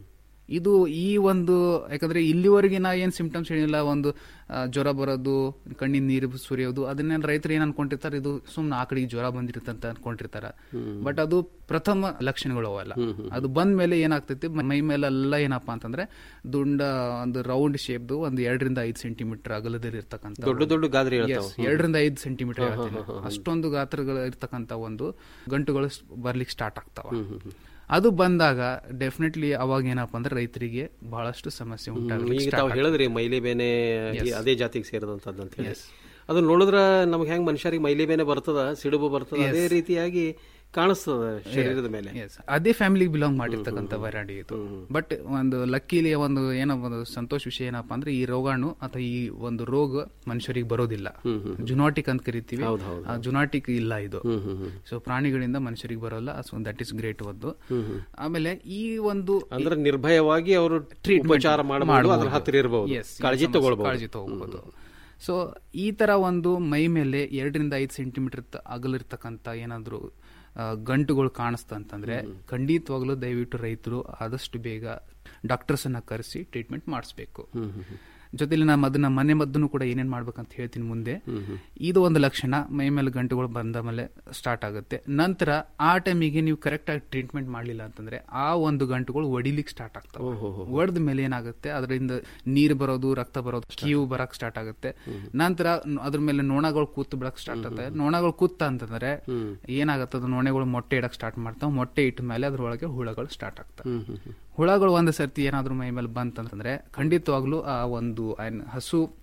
ಇದು ಈ ಒಂದು ಯಾಕಂದ್ರೆ ಇಲ್ಲಿವರೆಗೆ ನಾ ಏನ್ ಸಿಂಪ್ಟಮ್ಸ್ ಹೇಳಿಲ್ಲ ಒಂದು ಆ, ಜ್ವರ ಬರೋದು ಕಣ್ಣಿನ ನೀರು ಸುರಿಯೋದು ಅದನ್ನೇನು ರೈತರು ಏನ್ ಅನ್ಕೊಂಡಿರ್ತಾರೆ ಇದು ಸುಮ್ನೆ ಆ ಕಡೆಗೆ ಜ್ವರ ಬಂದಿರುತ್ತೆ ಅಂತ ಅನ್ಕೊಂಡಿರ್ತಾರ ಬಟ್ ಅದು ಪ್ರಥಮ ಲಕ್ಷಣಗಳು ಅವೆಲ್ಲ ಅದು ಬಂದ ಮೇಲೆ ಏನಾಗ್ತೈತಿ ಮೈ ಮೇಲೆಲ್ಲ ಏನಪ್ಪಾ ಅಂತಂದ್ರೆ ದುಂಡ ಒಂದು ರೌಂಡ್ ಶೇಪ್ದು ಒಂದು ಎರಡರಿಂದ ಐದು ಸೆಂಟಿಮೀಟರ್ ಅಗಲದಲ್ಲಿ ಇರ್ತಕ್ಕಂಥ ದೊಡ್ಡ ದೊಡ್ಡ ಗಾತ್ರ ಇರ್ತಾವ. Yes, ಎರಡರಿಂದ ಐದು ಸೆಂಟಿಮೀಟರ್ ಹಾ, ಹಾ, ಹಾ, ಹಾ. ಅಷ್ಟೊಂದು ಗಾತ್ರಗಳು ಇರ್ತಕ್ಕಂಥ ಒಂದು ಗಂಟುಗಳು ಸ್- ಬರ್ಲಿಕ್ಕೆ ಸ್ಟಾರ್ಟ್ ಆಗ್ತಾವ ಅದು ಬಂದಾಗ ಡೆಫಿನೆಟ್ಲಿ ಅವಾಗ ಏನಪ್ಪಾ ಅಂದ್ರೆ ರೈತರಿಗೆ ಬಹಳಷ್ಟು ಸಮಸ್ಯೆ ಈಗ ಉಂಟಾಗಲಿಕ್ಕೆ ತಾವು start ಹೇಳಿದ್ರಿ ಮೈಲಿ ಬೇನೆ Yes. ಈ ಅದೇ ಜಾತಿಗೆ ಸೇರಿದಂತದ್ದು ಅಂತ ಹೇಳಿ ಅದು ನೋಡಿದ್ರ ನಮ್ಗೆ ಹೆಂಗ್ ಮನುಷ್ಯರಿಗೆ ಮೈಲಿ ಬೇನೆ ಬರ್ತದ ಸಿಡುಬು ಬರ್ತದ ಅದೇ Yes. ರೀತಿಯಾಗಿ ಕಾಣಿಸ್ತದ ಶರೀರದ ಮೇಲೆ Yes. ಅದೇ ಫ್ಯಾಮಿಲಿಗೆ ಬಿಲಾಂಗ್ ಮಾಡಿರ್ತಕ್ಕಂಥ ವೈರಾಣಿ ಇದು ಬಟ್ ಒಂದು ಲಕ್ಕಿಲಿ ಒಂದು ಏನೋ ಒಂದು ಸಂತೋಷ ವಿಷಯ ಏನಪ್ಪಾ ಅಂದ್ರೆ ಈ ರೋಗಾಣು ಅಥವಾ ಈ ಒಂದು ರೋಗ ಮನುಷ್ಯರಿಗೆ ಬರೋದಿಲ್ಲ ಜುನಾಟಿಕ್ ಅಂತ ಕರಿತೀವಿ ಆ ಜುನಾಟಿಕ್ ಇಲ್ಲ ಇದು ಸೊ ಪ್ರಾಣಿಗಳಿಂದ ಮನುಷ್ಯರಿಗೆ ಬರೋಲ್ಲ ಸೊ ದಟ್ ಇಸ್ ಗ್ರೇಟ್ ಒಂದು ಆಮೇಲೆ ಈ ಒಂದು ಅಂದ್ರೆ ನಿರ್ಭಯವಾಗಿ ಅವರು ಉಪಚಾರ ಮಾಡಬಹುದು ಅದ್ರ ಹತ್ತಿರ ಇರಬಹುದು Yes, ಈ ಕಾಳಜಿ ಸಮಸ್ಯೆ- ತಗೊಳ್ಬಹುದು ಕಾಳಜಿ ತಗೋಬಹುದು ಸೊ ಈ ತರ ಒಂದು ಮೈ ಮೇಲೆ ಎರಡರಿಂದ ಐದು ಸೆಂಟಿಮೀಟರ್ ಅಗಲಿರ್ತಕ್ಕಂಥ ಏನಾದ್ರು ಆ, ಗಂಟುಗಳು ಕಾಣಿಸ್ತ ಅಂತಂದ್ರೆ ಖಂಡಿತವಾಗ್ಲೂ ದಯವಿಟ್ಟು ರೈತರು ಆದಷ್ಟು ಬೇಗ ಡಾಕ್ಟರ್ಸ್ ಅನ್ನ ಕರೆಸಿ ಟ್ರೀಟ್ಮೆಂಟ್ ಮಾಡಿಸ್ಬೇಕು ಜೊತೆಲಿ ನಾನು ಅದನ್ನ ಮನೆ ಮದ್ದನ್ನು ಕೂಡ ಏನೇನ್ ಮಾಡ್ಬೇಕಂತ ಹೇಳ್ತೀನಿ ಮುಂದೆ ಇದು ಒಂದು ಲಕ್ಷಣ ಮೈ ಮೇಲೆ ಗಂಟುಗಳು ಬಂದ ಮೇಲೆ ಸ್ಟಾರ್ಟ್ ಆಗುತ್ತೆ ನಂತರ ಆ ಟೈಮಿಗೆ ನೀವು ಕರೆಕ್ಟ್ ಆಗಿ ಟ್ರೀಟ್ಮೆಂಟ್ ಮಾಡಲಿಲ್ಲ ಅಂತಂದ್ರೆ ಆ ಒಂದು ಗಂಟುಗಳು ಒಡಿಲಿಕ್ಕೆ ಸ್ಟಾರ್ಟ್ ಆಗ್ತವೆ ಒಡೆದ ಮೇಲೆ ಏನಾಗುತ್ತೆ ಅದರಿಂದ ನೀರು ಬರೋದು ರಕ್ತ ಬರೋದು ಕೀವು ಬರಕ್ ಸ್ಟಾರ್ಟ್ ಆಗುತ್ತೆ ನಂತರ ನ- ಅದ್ರ ಮೇಲೆ ನೊಣಗಳು ಕೂತು ಬಿಡಕ್ ಸ್ಟಾರ್ಟ್ ಆಗುತ್ತೆ ನೊಣಗಳು ಕೂತ ಅಂತಂದ್ರೆ ಏನಾಗುತ್ತೆ ಅದು ನೊಣಗಳು ಮೊಟ್ಟೆ ಇಡಕ್ ಸ್ಟಾರ್ಟ್ ಮಾಡ್ತಾವ ಮೊಟ್ಟೆ ಇಟ್ಟ ಮೇಲೆ ಅದ್ರೊಳಗೆ ಹುಳಗಳು ಸ್ಟಾರ್ಟ್ ಆಗ್ತವೆ ಹುಳಗಳು ಒಂದ್ ಸರ್ತಿ ಏನಾದ್ರೂ ಮೈ ಮೇಲೆ ಬಂತಂತಂದ್ರೆ ಖಂಡಿತವಾಗ್ಲೂ ಆ ಒಂದು ಏನ್ ಹಸು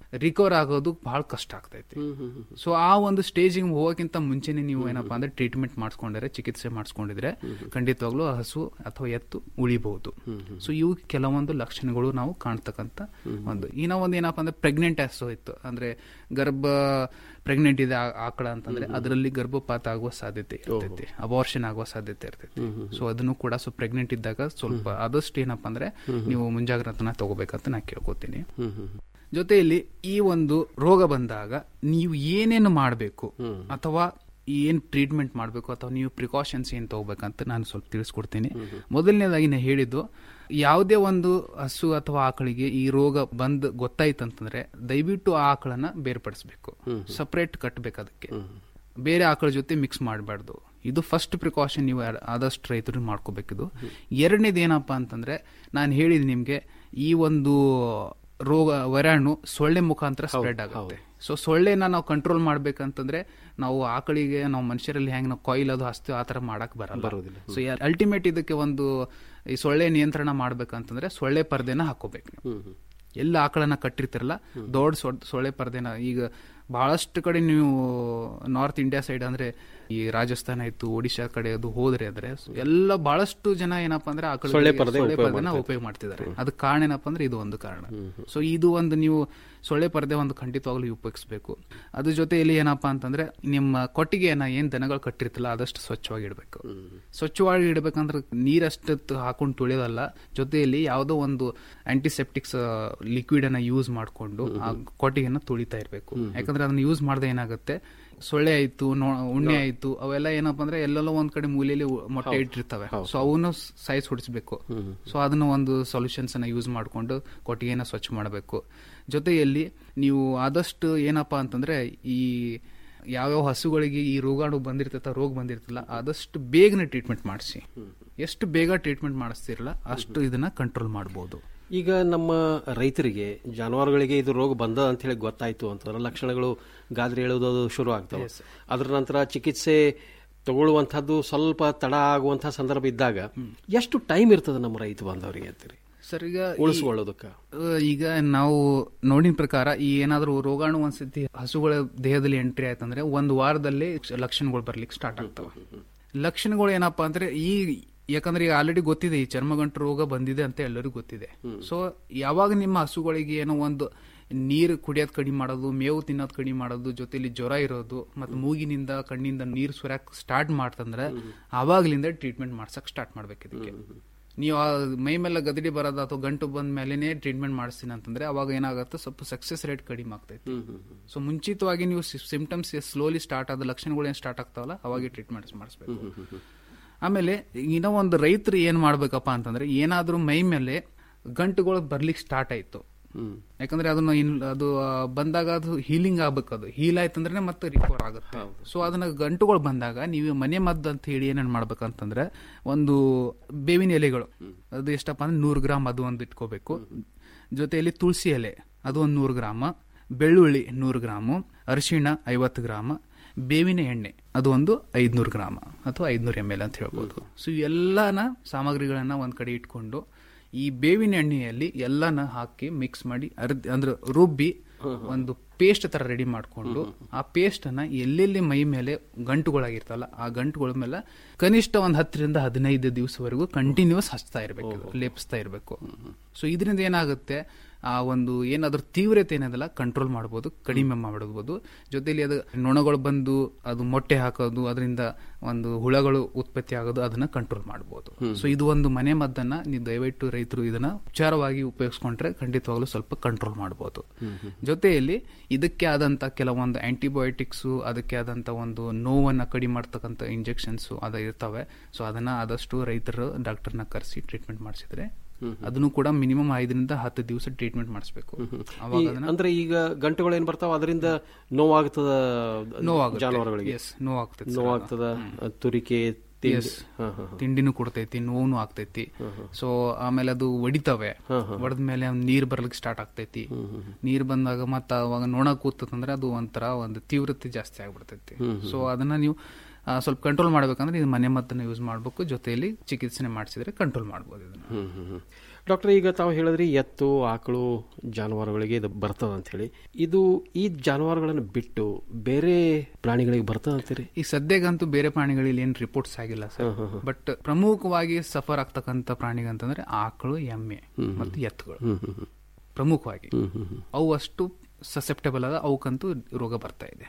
ರಿಕವರ್ ಆಗೋದು ಬಹಳ ಕಷ್ಟ ಆಗ್ತೈತಿ ಸೊ ಆ ಒಂದು ಸ್ಟೇಜಿಗೆ ಹೋಗೋಕ್ಕಿಂತ ಮುಂಚೆನೆ ನೀವು ಏನಪ್ಪಾ ಅಂದ್ರೆ ಟ್ರೀಟ್ಮೆಂಟ್ ಮಾಡಿಸ್ಕೊಂಡ್ರೆ ಚಿಕಿತ್ಸೆ ಮಾಡಿಸ್ಕೊಂಡಿದ್ರೆ ಖಂಡಿತವಾಗ್ಲೂ ಆ ಹಸು ಅಥವಾ ಎತ್ತು ಉಳಿಬಹುದು ಸೊ ಇವು ಕೆಲವೊಂದು ಲಕ್ಷಣಗಳು ನಾವು ಕಾಣ್ತಕ್ಕಂತ ಒಂದು ಇನ್ನ ಒಂದು ಏನಪ್ಪಾ ಅಂದ್ರೆ ಪ್ರೆಗ್ನೆಂಟ್ ಹಸು ಇತ್ತು ಅಂದ್ರೆ ಗರ್ಭ ಪ್ರೆಗ್ನೆಂಟ್ ಇದೆ ಆ- ಆಕಳ ಅಂತಂದ್ರೆ ಅದರಲ್ಲಿ ಗರ್ಭಪಾತ ಆಗುವ ಸಾಧ್ಯತೆ ಇರ್ತೈತಿ ಅಬಾರ್ಷನ್ ಆಗುವ ಸಾಧ್ಯತೆ ಇರ್ತೈತಿ ಸೊ ಅದನ್ನು ಕೂಡ ಸೊ ಪ್ರೆಗ್ನೆಂಟ್ ಇದ್ದಾಗ ಸ್ವಲ್ಪ ಆದಷ್ಟು ಏನಪ್ಪಾ ಅಂದ್ರೆ ನೀವು ಮುಂಜಾಗ್ರತನ ತಗೋಬೇಕಂತ ನಾ ಕೇಳ್ಕೊತೀನಿ ಜೊತೆಯಲ್ಲಿ ಈ ಒಂದು ರೋಗ ಬಂದಾಗ ನೀವು ಏನೇನು ಮಾಡಬೇಕು ಅಥವಾ ಏನ್ ಟ್ರೀಟ್ಮೆಂಟ್ ಮಾಡಬೇಕು ಅಥವಾ ನೀವು ಪ್ರಿಕಾಷನ್ಸ್ ಏನ್ ತಗೋಬೇಕಂತ ನಾನು ಸ್ವಲ್ಪ ತಿಳಿಸ್ಕೊಡ್ತೀನಿ ಮೊದಲನೇದಾಗಿ ನಾ ಹೇಳಿದ್ದು ಯಾವುದೇ ಒಂದು ಹಸು ಅಥವಾ ಆಕಳಿಗೆ ಈ ರೋಗ ಬಂದ್ ಗೊತ್ತಾಯ್ತಂತಂದ್ರೆ ದಯವಿಟ್ಟು ಆ ಆಕಳನ್ನ ಬೇರ್ಪಡಿಸಬೇಕು ಸಪರೇಟ್ ಕಟ್ಟಬೇಕು ಅದಕ್ಕೆ ಬೇರೆ ಆಕಳ ಜೊತೆ ಮಿಕ್ಸ್ ಮಾಡಬಾರ್ದು ಇದು ಫಸ್ಟ್ ಪ್ರಿಕಾಷನ್ ನೀವು ಯಾರ್- ಆದಷ್ಟು ರೈತರು ಮಾಡ್ಕೋಬೇಕಿದು ಎರಡನೇದು ಏನಪ್ಪಾ ಅಂತಂದ್ರೆ ನಾನು ಹೇಳಿದ್ ನಿಮ್ಗೆ ಈ ಒಂದು ರೋಗ ವೈರಾಣು ಸೊಳ್ಳೆ ಮುಖಾಂತರ ಸ್ಪ್ರೆಡ್ ಆಗುತ್ತೆ ಸೊ ಸೊಳ್ಳೆನ ನಾವು ಕಂಟ್ರೋಲ್ ಮಾಡ್ಬೇಕಂತಂದ್ರೆ ನಾವು ಆಕಳಿಗೆ ನಾವು ಮನುಷ್ಯರಲ್ಲಿ ಹೆಂಗ್ ನಾವು ಕಾಯಿಲ್ ಅದು ಹಸ್ತೀವಿ ಆ ತರ ಮಾಡಕ್ ಬರಲ್ಲ ಸೊ ಅಲ್ಟಿಮೇಟ್ ಇದಕ್ಕೆ ಒಂದು ಈ ಸೊಳ್ಳೆ ನಿಯಂತ್ರಣ ಮಾಡ್ಬೇಕಂತಂದ್ರೆ ಸೊಳ್ಳೆ ಪರ್ದೆನ ಹಾಕೋಬೇಕು ನೀವು ಎಲ್ಲ ಆಕಳನ್ನ ಕಟ್ಟಿರ್ತಿರಲ್ಲ ದೊಡ್ಡ ಸೊಡ್- ಸೊಳ್ಳೆ ಪರ್ದೆನ ಈಗ ಬಹಳಷ್ಟು ಕಡೆ ನೀವು ನಾರ್ತ್ ಇಂಡಿಯಾ ಸೈಡ್ ಅಂದ್ರೆ ಈ ರಾಜಸ್ಥಾನ ಇತ್ತು ಒಡಿಶಾ ಕಡೆ ಅದು ಹೋದ್ರೆ ಅಂದ್ರೆ ಎಲ್ಲ ಬಹಳಷ್ಟು ಜನ ಏನಪ್ಪಾ ಅಂದ್ರೆ ಆಕಳ ಸೊಳ್ಳೆ ಪರ್ದೆ ಸೊಳ್ಳೆ ಉಪಯೋಗ ಪರ್ದೆನ ಮಾಡ್ತಾ ಉಪಯೋಗ ಮಾಡ್ತಿದ್ದಾರೆ ಅದಕ್ಕೆ ಕಾರಣ ಏನಪ್ಪಾ ಅಂದ್ರೆ ಇದು ಒಂದು ಕಾರಣ ಸೊ ಇದು ಒಂದು ನೀವು ಸೊಳ್ಳೆ ಪರ್ದೆ ಒಂದು ಖಂಡಿತವಾಗ್ಲೂ ಉಪಯೋಗಿಸಬೇಕು ಅದ್ರ ಜೊತೆಯಲ್ಲಿ ಏನಪ್ಪಾ ಅಂತಂದ್ರೆ ನಿಮ್ಮ ಕೊಟ್ಟಿಗೆಯನ್ನ ಏನ್ ದನಗಳು ಕಟ್ಟಿರ್ತಲ್ಲ ಆದಷ್ಟು ಸ್ವಚ್ಛವಾಗಿ ಇಡಬೇಕು ಸ್ವಚ್ಛವಾಗಿ ಇಡಬೇಕಂದ್ರೆ ನೀರಷ್ಟು ಹಾಕೊಂಡು ತುಳಿಯೋದಲ್ಲ ಜೊತೆಯಲ್ಲಿ ಯಾವುದೋ ಒಂದು ಆಂಟಿಸೆಪ್ಟಿಕ್ಸ್ ಲಿಕ್ವಿಡ್ ಅನ್ನ ಯೂಸ್ ಮಾಡಿಕೊಂಡು ಆ ಕೊಟ್ಟಿಗೆನ ತುಳಿತಾ ಇರಬೇಕು ಯಾಕಂದ್ರೆ ಅದನ್ನ ಯೂಸ್ ಮಾಡದೆ ಏನಾಗುತ್ತೆ ಸೊಳ್ಳೆ ಆಯ್ತು ನೊ- ಉಣ್ಣೆ ಆಯ್ತು ಅವೆಲ್ಲ ಏನಪ್ಪಾ ಅಂದ್ರೆ ಎಲ್ಲೆಲ್ಲೋ ಒಂದ್ ಕಡೆ ಮೂಲೆಯಲ್ಲಿ ಉ- ಮೊಟ್ಟೆ ಹೌದು. ಇಟ್ಟಿರ್ತವೆ ಹೌದು. ಸೊ ಅವನು ಸೈಜ್ ಹೊಡಿಸ್ಬೇಕು ಸೊ ಅದನ್ನ ಒಂದು ಸೊಲ್ಯೂಷನ್ಸ್ ಅನ್ನ ಯೂಸ್ ಮಾಡಿಕೊಂಡು ಕೊಟ್ಟಿಗೆನ ಸ್ವಚ್ಛ ಮಾಡಬೇಕು ಜೊತೆಯಲ್ಲಿ ನೀವು ಆದಷ್ಟು ಏನಪ್ಪಾ ಅಂತಂದ್ರೆ ಈ ಯಾವ್ಯಾವ ಹಸುಗಳಿಗೆ ಈ ರೋಗಾಣು ಬಂದಿರ್ತೈತ ರೋಗ ಬಂದಿರ್ತಲ್ಲ ಆದಷ್ಟು ಬೇಗನೆ ಟ್ರೀಟ್ಮೆಂಟ್ ಮಾಡಿಸಿ ಎಷ್ಟು ಬೇಗ ಟ್ರೀಟ್ಮೆಂಟ್ ಮಾಡಿಸ್ತಿರಲ್ಲ ಅಷ್ಟು ಇದನ್ನ ಕಂಟ್ರೋಲ್ ಮಾಡಬಹುದು ಈಗ ನಮ್ಮ ರೈತರಿಗೆ ಜಾನುವಾರುಗಳಿಗೆ ಇದು ರೋಗ ಬಂದ ಅಂತ ಹೇಳಿ ಗೊತ್ತಾಯ್ತು ಅಂತಂದ್ರೆ ಲಕ್ಷಣಗಳು ಗಾದ್ರೆ ಹೇಳೋದು ಅದು ಶುರು ಆಗ್ತವೆ ಅದರ ನಂತರ ಚಿಕಿತ್ಸೆ ತಗೊಳ್ಳುವಂತಹದ್ದು ಸ್ವಲ್ಪ ತಡ ಆಗುವಂತಹ ಸಂದರ್ಭ ಇದ್ದಾಗ ಎಷ್ಟು ಟೈಮ್ ಇರ್ತದೆ ನಮ್ಮ ರೈತ ಬಾಂಧವರಿಗೆ ಅಂತೀರಿ ಸರ್ ಈಗ ಈ- ಉಳಿಸ್ಕೊಳ್ಳೋದಕ್ಕ ಆ, ಈಗ ನಾವು ನೋಡಿನ ಪ್ರಕಾರ ಈ ಏನಾದರೂ ರೋಗಾಣು ಒಂದ್ಸತಿ ಹಸುಗಳ ದೇಹದಲ್ಲಿ ಎಂಟ್ರಿ ಆಯ್ತಂದ್ರೆ ಒಂದು ವಾರದಲ್ಲಿ ಲಕ್ಷಣಗಳು ಬರ್ಲಿಕ್ಕೆ ಸ್ಟಾರ್ಟ್ ಆಗ್ತವೆ ಲಕ್ಷಣಗಳು ಏನಪ್ಪಾ ಅಂದ್ರೆ ಈ ಯಾಕಂದ್ರೆ ಈಗ ಆಲ್ರೆಡಿ ಗೊತ್ತಿದೆ ಈ ಚರ್ಮಗಂಟು ರೋಗ ಬಂದಿದೆ ಅಂತ ಎಲ್ಲರಿಗೂ ಗೊತ್ತಿದೆ ಸೊ ಯಾವಾಗ ನಿಮ್ಮ ಹಸುಗಳಿಗೆ ಏನೋ ಒಂದು ನೀರು ಕುಡಿಯೋದ್ ಕಡಿಮೆ ಮಾಡೋದು ಮೇವು ತಿನ್ನೋದ್ ಕಡಿಮೆ ಮಾಡೋದು ಜೊತೆಲಿ ಜ್ವರ ಇರೋದು ಮತ್ತು ಮೂಗಿನಿಂದ ಕಣ್ಣಿಂದ ನೀರು ಸುರಕ್ ಸ್ಟಾರ್ಟ್ ಮಾಡ್ತಂದ್ರೆ ಆವಾಗ್ಲಿಂದ ಟ್ರೀಟ್ಮೆಂಟ್ ಮಾಡ್ಸಕ್ ಸ್ಟಾರ್ಟ್ ಮಾಡ್ಬೇಕು ಇದಕ್ಕೆ ನೀವು ಆ ಮೈ ಮೇಲೆ ಗದಡಿ ಬರೋದು ಅಥವಾ ಗಂಟು ಬಂದ ಮೇಲೆನೆ ಟ್ರೀಟ್ಮೆಂಟ್ ಮಾಡಿಸ್ತೀನಿ ಅಂತಂದ್ರೆ ಅವಾಗ ಏನಾಗುತ್ತೆ ಸ್ವಲ್ಪ ಸಕ್ಸಸ್ ರೇಟ್ ಕಡಿಮೆ ಆಗ್ತೈತಿ ಸೊ ಮುಂಚಿತವಾಗಿ ನೀವು ಸಿಂಪ್ಟಮ್ಸ್ ಸ್ಲೋಲಿ ಸ್ಟಾರ್ಟ್ ಆದ ಲಕ್ಷಣಗಳು ಏನು ಸ್ಟಾರ್ಟ್ ಆಗ್ತಾವಲ್ಲ ಅವಾಗೆ ಟ್ರೀಟ್ಮೆಂಟ್ ಮಾಡಿಸ್ಬೇಕು ಆಮೇಲೆ ಇನ್ನೂ ಒಂದು ರೈತರು ಏನ್ ಮಾಡ್ಬೇಕಪ್ಪ ಅಂತಂದ್ರೆ ಏನಾದ್ರೂ ಮೈ ಮೇಲೆ ಗಂಟುಗಳು ಬರ್ಲಿಕ್ಕೆ ಸ್ಟಾರ್ಟ್ ಆಯ್ತು ಯಾಕಂದ್ರೆ ಅದನ್ನ ಇನ್- ಅದು ಆ, ಬಂದಾಗ ಅದು ಹೀಲಿಂಗ್ ಆಗ್ಬೇಕು ಅದು ಹೀಲ್ ಆಯ್ತಂದ್ರೆ ಮತ್ತೆ ರಿಕವರ್ ಆಗುತ್ತೆ ಸೊ ಅದನ್ನ ಗಂಟುಗಳು ಬಂದಾಗ ನೀವು ಮನೆ ಮದ್ದು ಅಂತ ಹೇಳಿ ಏನೇನ್ ಮಾಡ್ಬೇಕಂತಂದ್ರೆ ಒಂದು ಬೇವಿನ ಎಲೆಗಳು ಅದು ಎಷ್ಟಪ್ಪ ಅಂದ್ರೆ ನೂರು ಗ್ರಾಮ್ ಅದು ಒಂದು ಇಟ್ಕೋಬೇಕು ಜೊತೆಯಲ್ಲಿ ತುಳಸಿ ಎಲೆ ಅದು ಒಂದು ನೂರು ಗ್ರಾಮ ಬೆಳ್ಳುಳ್ಳಿ ನೂರು ಗ್ರಾಮು ಅರಿಶಿಣ ಐವತ್ತು ಗ್ರಾಮ ಬೇವಿನ ಎಣ್ಣೆ ಅದು ಒಂದು ಐದ್ನೂರು ಗ್ರಾಮ ಅಥವಾ ಐದ್ನೂರು ಎಮ್ ಎಲ್ ಅಂತ ಹೇಳ್ಬೋದು ಸೊ ಎಲ್ಲಾನ ಸಾಮಗ್ರಿಗಳನ್ನ ಒಂದ್ ಕಡೆ ಇಟ್ಕೊಂಡು ಈ ಬೇವಿನ ಎಣ್ಣೆಯಲ್ಲಿ ಎಲ್ಲಾನ ಹಾಕಿ ಮಿಕ್ಸ್ ಮಾಡಿ ಅರ್ಧ ಅಂದ್ರೆ ರುಬ್ಬಿ ಒಂದು ಪೇಸ್ಟ್ ತರ ರೆಡಿ ಮಾಡ್ಕೊಂಡು ಆ ಪೇಸ್ಟ್ ಅನ್ನ ಎಲ್ಲೆಲ್ಲಿ ಮೈ ಮೇಲೆ ಗಂಟುಗಳಾಗಿರ್ತಲ್ಲ ಆ ಗಂಟುಗಳ ಮೇಲೆ ಕನಿಷ್ಠ ಒಂದ್ ಹತ್ತರಿಂದ ಹದಿನೈದು ದಿವಸವರೆಗೂ ಕಂಟಿನ್ಯೂಸ್ ಹಚ್ತಾ ಇರಬೇಕು ಲೇಪಿಸ್ತಾ ಇರಬೇಕು ಸೊ ಇದರಿಂದ ಏನಾಗುತ್ತೆ ಆ ಒಂದು ಏನಾದ್ರೂ ತೀವ್ರತೆ ಏನದಲ್ಲ ಕಂಟ್ರೋಲ್ ಮಾಡ್ಬೋದು ಕಡಿಮೆ ಮಾಡಬಹುದು ಜೊತೆಲಿ ಅದು ನೊಣಗಳು ಬಂದು ಅದು ಮೊಟ್ಟೆ ಹಾಕೋದು ಅದರಿಂದ ಒಂದು ಹುಳಗಳು ಉತ್ಪತ್ತಿ ಆಗೋದು ಅದನ್ನ ಕಂಟ್ರೋಲ್ ಮಾಡಬಹುದು ಸೊ ಇದು ಒಂದು ಮನೆ ಮದ್ದನ್ನ ನೀವು ದಯವಿಟ್ಟು ರೈತರು ಇದನ್ನ ಉಪಚಾರವಾಗಿ ಉಪಯೋಗಿಸ್ಕೊಂಡ್ರೆ ಖಂಡಿತವಾಗ್ಲೂ ಸ್ವಲ್ಪ ಕಂಟ್ರೋಲ್ ಮಾಡಬಹುದು ಜೊತೆಯಲ್ಲಿ ಇದಕ್ಕೆ ಆದಂತ ಕೆಲವೊಂದು ಆಂಟಿಬಯೋಟಿಕ್ಸ್ ಅದಕ್ಕೆ ಆದಂತ ಒಂದು ನೋವನ್ನ ಕಡಿಮೆ ಮಾಡ್ತಕ್ಕಂಥ ಇಂಜೆಕ್ಷನ್ಸ್ ಅದ ಇರ್ತವೆ ಸೊ ಅದನ್ನ ಆದಷ್ಟು ರೈತರು ಡಾಕ್ಟರ್ನ ಕರೆಸಿ ಟ್ರೀಟ್ಮೆಂಟ್ ಮಾಡಿಸಿದ್ರೆ ಅದನ್ನು ಕೂಡ ಮಿನಿಮಮ್ ಐದರಿಂದ ಹತ್ತು ದಿವಸ ಟ್ರೀಟ್ಮೆಂಟ್ ಮಾಡಿಸ್ಬೇಕು ಅವಾಗ ಈ- ಅದನ್ನ ಅಂದ್ರೆ ಈಗ ಗಂಟುಗಳು ಏನ್ ಬರ್ತಾವ ಅದರಿಂದ ನೋವಾಗ್ತದ ನೋವಾಗುತ್ತೆ. ಜಾನುವಾರುಗಳಿಗೆ Yes, ನೋವಾಗ್ತದೆ sir. ನೋವಾಗ್ತದ ತುರಿಕೆ ತಿಂಡಿ Yes. ಹಾ, ಹಾ, ಹಾ. ತಿಂಡಿನೂ ಕೊಡ್ತೈತಿ ನೋವು ಆಗ್ತೈತಿ ಸೊ ಆಮೇಲೆ ಅದು ಒಡಿತವೆ ಒಡೆದ ಮೇಲೆ ನೀರ್ ಬರ್ಲಿಕ್ಕೆ ಸ್ಟಾರ್ಟ್ ಆಗ್ತೈತಿ ನೀರ್ ಬಂದಾಗ ಮತ್ತ ಅವಾಗ ನೋಣ ಕೂತಂದ್ರೆ ಅದು ಒಂಥರ ಒಂದು ತೀವ್ರತೆ ಜಾಸ್ತಿ ಆಗ್ಬಿಡ್ತೈತಿ ಸೊ ಅದನ್ನ ನೀವು ಆ, ಸ್ವಲ್ಪ ಕಂಟ್ರೋಲ್ ಮಾಡ್ಬೇಕಂದ್ರೆ ಇದು ಮನೆ ಮದ್ದನ್ನ ಯೂಸ್ ಮಾಡ್ಬೇಕು ಜೊತೆಯಲ್ಲಿ ಚಿಕಿತ್ಸೆ ಮಾಡಿಸಿದ್ರೆ ಕಂಟ್ರೋಲ್ ಮಾಡ್ಬೋದು ಇದನ್ನ ಹ್ಮ್, ಹ್ಮ್, ಹ್ಮ್. ಡಾಕ್ಟರ್ ಈಗ ತಾವು ಹೇಳಿದ್ರಿ ಎತ್ತು ಆಕಳು ಜಾನುವಾರುಗಳಿಗೆ ಇದು ಬರ್ತದ ಅಂತ ಹೇಳಿ ಇದು ಈ ಜಾನುವಾರುಗಳನ್ನು ಬಿಟ್ಟು ಬೇರೆ ಪ್ರಾಣಿಗಳಿಗೆ ಬರ್ತದ ಅಂತೀರಿ ಈ ಸದ್ಯಗಂತೂ ಬೇರೆ ಪ್ರಾಣಿಗಳಲ್ಲಿ ಏನು ರಿಪೋರ್ಟ್ಸ್ ಆಗಿಲ್ಲ ಸರ್ ಬಟ್ ಪ್ರಮುಖವಾಗಿ ಸಫರ್ ಆಗ್ತಕ್ಕಂಥ ಪ್ರಾಣಿಗಂತಂದ್ರೆ ಆಕಳು ಎಮ್ಮೆ ಮತ್ತು ಎತ್ತುಗಳು ಪ್ರಮುಖವಾಗಿ ಅವು ಅಷ್ಟು ಸಸೆಪ್ಟಬಲ್ ಆದ ಅವಕ್ಕಂತೂ ರೋಗ ಬರ್ತಾ ಇದೆ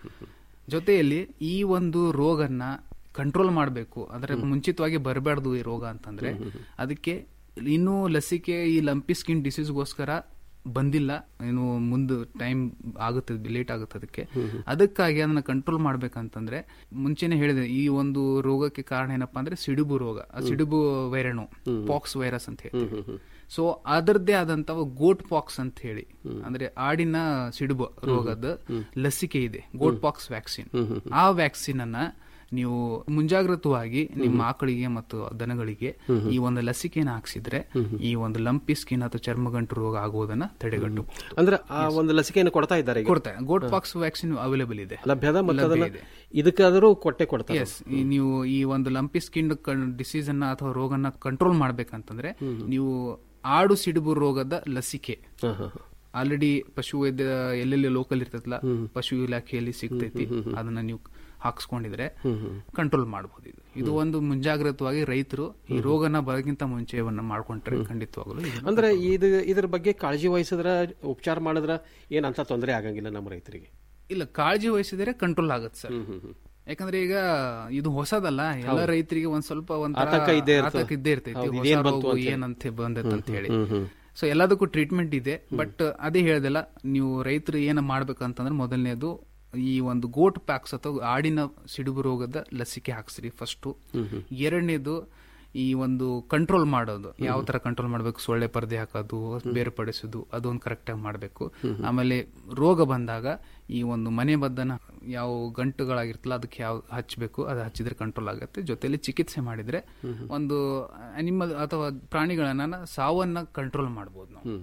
ಜೊತೆಯಲ್ಲಿ ಈ ಒಂದು ರೋಗನ್ನ ಕಂಟ್ರೋಲ್ ಮಾಡಬೇಕು ಅದರ ಮುಂಚಿತವಾಗಿ ಬರಬಾರ್ದು ಈ ರೋಗ ಅಂತಂದ್ರೆ ಅದಕ್ಕೆ ಇನ್ನೂ ಲಸಿಕೆ ಈ ಲಂಪಿ ಸ್ಕಿನ್ ಡಿಸೀಸ್ಗೋಸ್ಕರ ಬಂದಿಲ್ಲ ಏನು ಮುಂದೆ ಟೈಮ್ ಆಗುತ್ತೆ ಲೇಟ್ ಆಗುತ್ತೆ ಅದಕ್ಕೆ ಅದಕ್ಕಾಗಿ ಅದನ್ನ ಕಂಟ್ರೋಲ್ ಮಾಡ್ಬೇಕಂತಂದ್ರೆ ಮುಂಚೆನೆ ಹೇಳಿದೆ ಈ ಒಂದು ರೋಗಕ್ಕೆ ಕಾರಣ ಏನಪ್ಪಾ ಅಂದ್ರೆ ಸಿಡುಬು ರೋಗ ಆ ಸಿಡುಬು ವೈರಾಣು ಪಾಕ್ಸ್ ವೈರಸ್ ಅಂತ ಹೇಳ್ತೀವಿ ಸೊ ಅದರದ್ದೇ ಆದಂತ ಗೋಟ್ ಪಾಕ್ಸ್ ಅಂತ ಹೇಳಿ ಅಂದ್ರೆ ಆಡಿನ ಸಿಡುಬು ರೋಗದ ಲಸಿಕೆ ಇದೆ ಗೋಟ್ ಪಾಕ್ಸ್ ವ್ಯಾಕ್ಸಿನ್ ಆ ವ್ಯಾಕ್ಸಿನ್ ಅನ್ನ ನೀವು ಮುಂಜಾಗ್ರತವಾಗಿ ನಿಮ್ಮ ಆಕಳಿಗೆ ಮತ್ತು ದನಗಳಿಗೆ ಈ ಒಂದು ಲಸಿಕೆನ ಹಾಕ್ಸಿದ್ರೆ ಈ ಒಂದು ಲಂಪಿ ಸ್ಕಿನ್ ಅಥವಾ ಚರ್ಮಗಂಟು ರೋಗ ಆಗುವುದನ್ನ ತಡೆಗಟ್ಟು ಅಂದ್ರೆ ಆ ಒಂದು ಲಸಿಕೆಯನ್ನು ಕೊಡ್ತಾ ಇದ್ದಾರೆ ಈಗ? ಕೊಡ್ತಾರೆ ಗೋಟ್ ಪಾಕ್ಸ್ ವ್ಯಾಕ್ಸಿನ್ ಅವೈಲೇಬಲ್ ಇದೆ ಲಭ್ಯದ ಮತ್ತು ಲಭ್ಯ ಅದನ್ನ ಇದೆ. ಇದಕ್ಕಾದರೂ ಕೊಟ್ಟೆ ಕೊಡ್ತಾರೆ ಎಸ್ ನೀವು ಈ ಒಂದು ಲಂಪಿ ಸ್ಕಿನ್ ಡಿಸೀಸ್ ಅನ್ನ ಅಥವಾ ರೋಗನ ಕಂಟ್ರೋಲ್ ಮಾಡ್ಬೇಕಂತಂದ್ರೆ ನೀವು ಆಡು ಸಿಡುಬು ರೋಗದ ಲಸಿಕೆ ಆಲ್ರೆಡಿ ಪಶು ವೈದ್ಯ ಎಲ್ಲೆಲ್ಲಿ ಲೋಕಲ್ ಇರ್ತೈತಲ್ಲ ಪಶು ಇಲಾಖೆಯಲ್ಲಿ ಸಿಗ್ತೈತಿ ಅದನ್ನ ನೀವು ಹಾಕ್ಸ್ಕೊಂಡಿದ್ರೆ ಕಂಟ್ರೋಲ್ ಮಾಡಬಹುದು ಇದು ಇದು ಒಂದು ಮುಂಜಾಗ್ರತವಾಗಿ ರೈತರು ಈ ರೋಗನ ಬರೋಕ್ಕಿಂತ ಮುಂಚೆ ಇವನ್ನ ಮಾಡ್ಕೊಂಡ್ರೆ ಖಂಡಿತವಾಗಲು ಇದನ್ನ ಅಂದ್ರೆ ಇದು ಇದ್ರ ಬಗ್ಗೆ ಕಾಳಜಿ ವಹಿಸಿದ್ರ ಉಪಚಾರ ಮಾಡಿದ್ರ ಏನಂತ ತೊಂದರೆ ಆಗಂಗಿಲ್ಲ ನಮ್ಮ ರೈತರಿಗೆ ಇಲ್ಲ ಕಾಳಜಿ ವಹಿಸಿದರೆ ಕಂಟ್ರೋಲ್ ಆಗುತ್ತೆ ಸರ್ ಯಾಕಂದ್ರೆ ಈಗ ಇದು ಹೊಸದಲ್ಲ ಎಲ್ಲ ಹೌದು. ರೈತರಿಗೆ ಒಂದ್ ಸ್ವಲ್ಪ ಒಂಥರ ಆತಂಕ ಇದ್ದೇ ಇರ್ತದೆ. ಆತಂಕ ಇದ್ದೇ ಇರ್ತೈತಿ ಹೌದು, ಹೊಸ ಇದೇನ್ ಬಂತು ರೋಗ ಅಂತ ಹೇಳಿ. ಏನಂತ ಬಂದೈತೆ ಅಂತ ಹೇಳಿ ಹ್ಮ್, ಹ್ಮ್, ಹ್ಮ್. ಸೊ ಎಲ್ಲದಕ್ಕೂ ಟ್ರೀಟ್ಮೆಂಟ್ ಇದೆ ಬಟ್ ಅದೇ ಹೇಳ್ದಲ್ಲ ನೀವು ರೈತರು ಏನ ಮಾಡ್ಬೇಕಂತಂದ್ರೆ ಮೊದಲನೇದು ಈ ಒಂದು ಗೋಟ್ ಪ್ಯಾಕ್ಸ್ ಅಥವಾ ಆಡಿನ ಸಿಡುಬು ರೋಗದ ಲಸಿಕೆ ಹಾಕ್ಸ್ರಿ ಫಸ್ಟ್ ಎರಡನೇದು ಈ ಒಂದು ಕಂಟ್ರೋಲ್ ಮಾಡೋದು ಯಾವ ತರ ಕಂಟ್ರೋಲ್ ಮಾಡಬೇಕು ಸೊಳ್ಳೆ ಪರದೆ ಹಾಕೋದು ಬೇರ್ಪಡಿಸೋದು ಅದೊಂದು ಕರೆಕ್ಟ್ ಆಗಿ ಮಾಡಬೇಕು ಆಮೇಲೆ ರೋಗ ಬಂದಾಗ ಈ ಒಂದು ಮನೆ ಬದ್ದನ ಯಾವ ಗಂಟುಗಳಾಗಿರ್ತಲ್ಲ ಅದಕ್ಕೆ ಯಾವ ಹಚ್ಚಬೇಕು ಅದು ಹಚ್ಚಿದ್ರೆ ಕಂಟ್ರೋಲ್ ಆಗುತ್ತೆ ಜೊತೆಲಿ ಚಿಕಿತ್ಸೆ ಮಾಡಿದ್ರೆ ಒಂದು ಅನಿಮಲ್ ಅಥವಾ ಪ್ರಾಣಿಗಳನ್ನ ಸಾವನ್ನ ಕಂಟ್ರೋಲ್ ಮಾಡಬಹುದು ನಾವು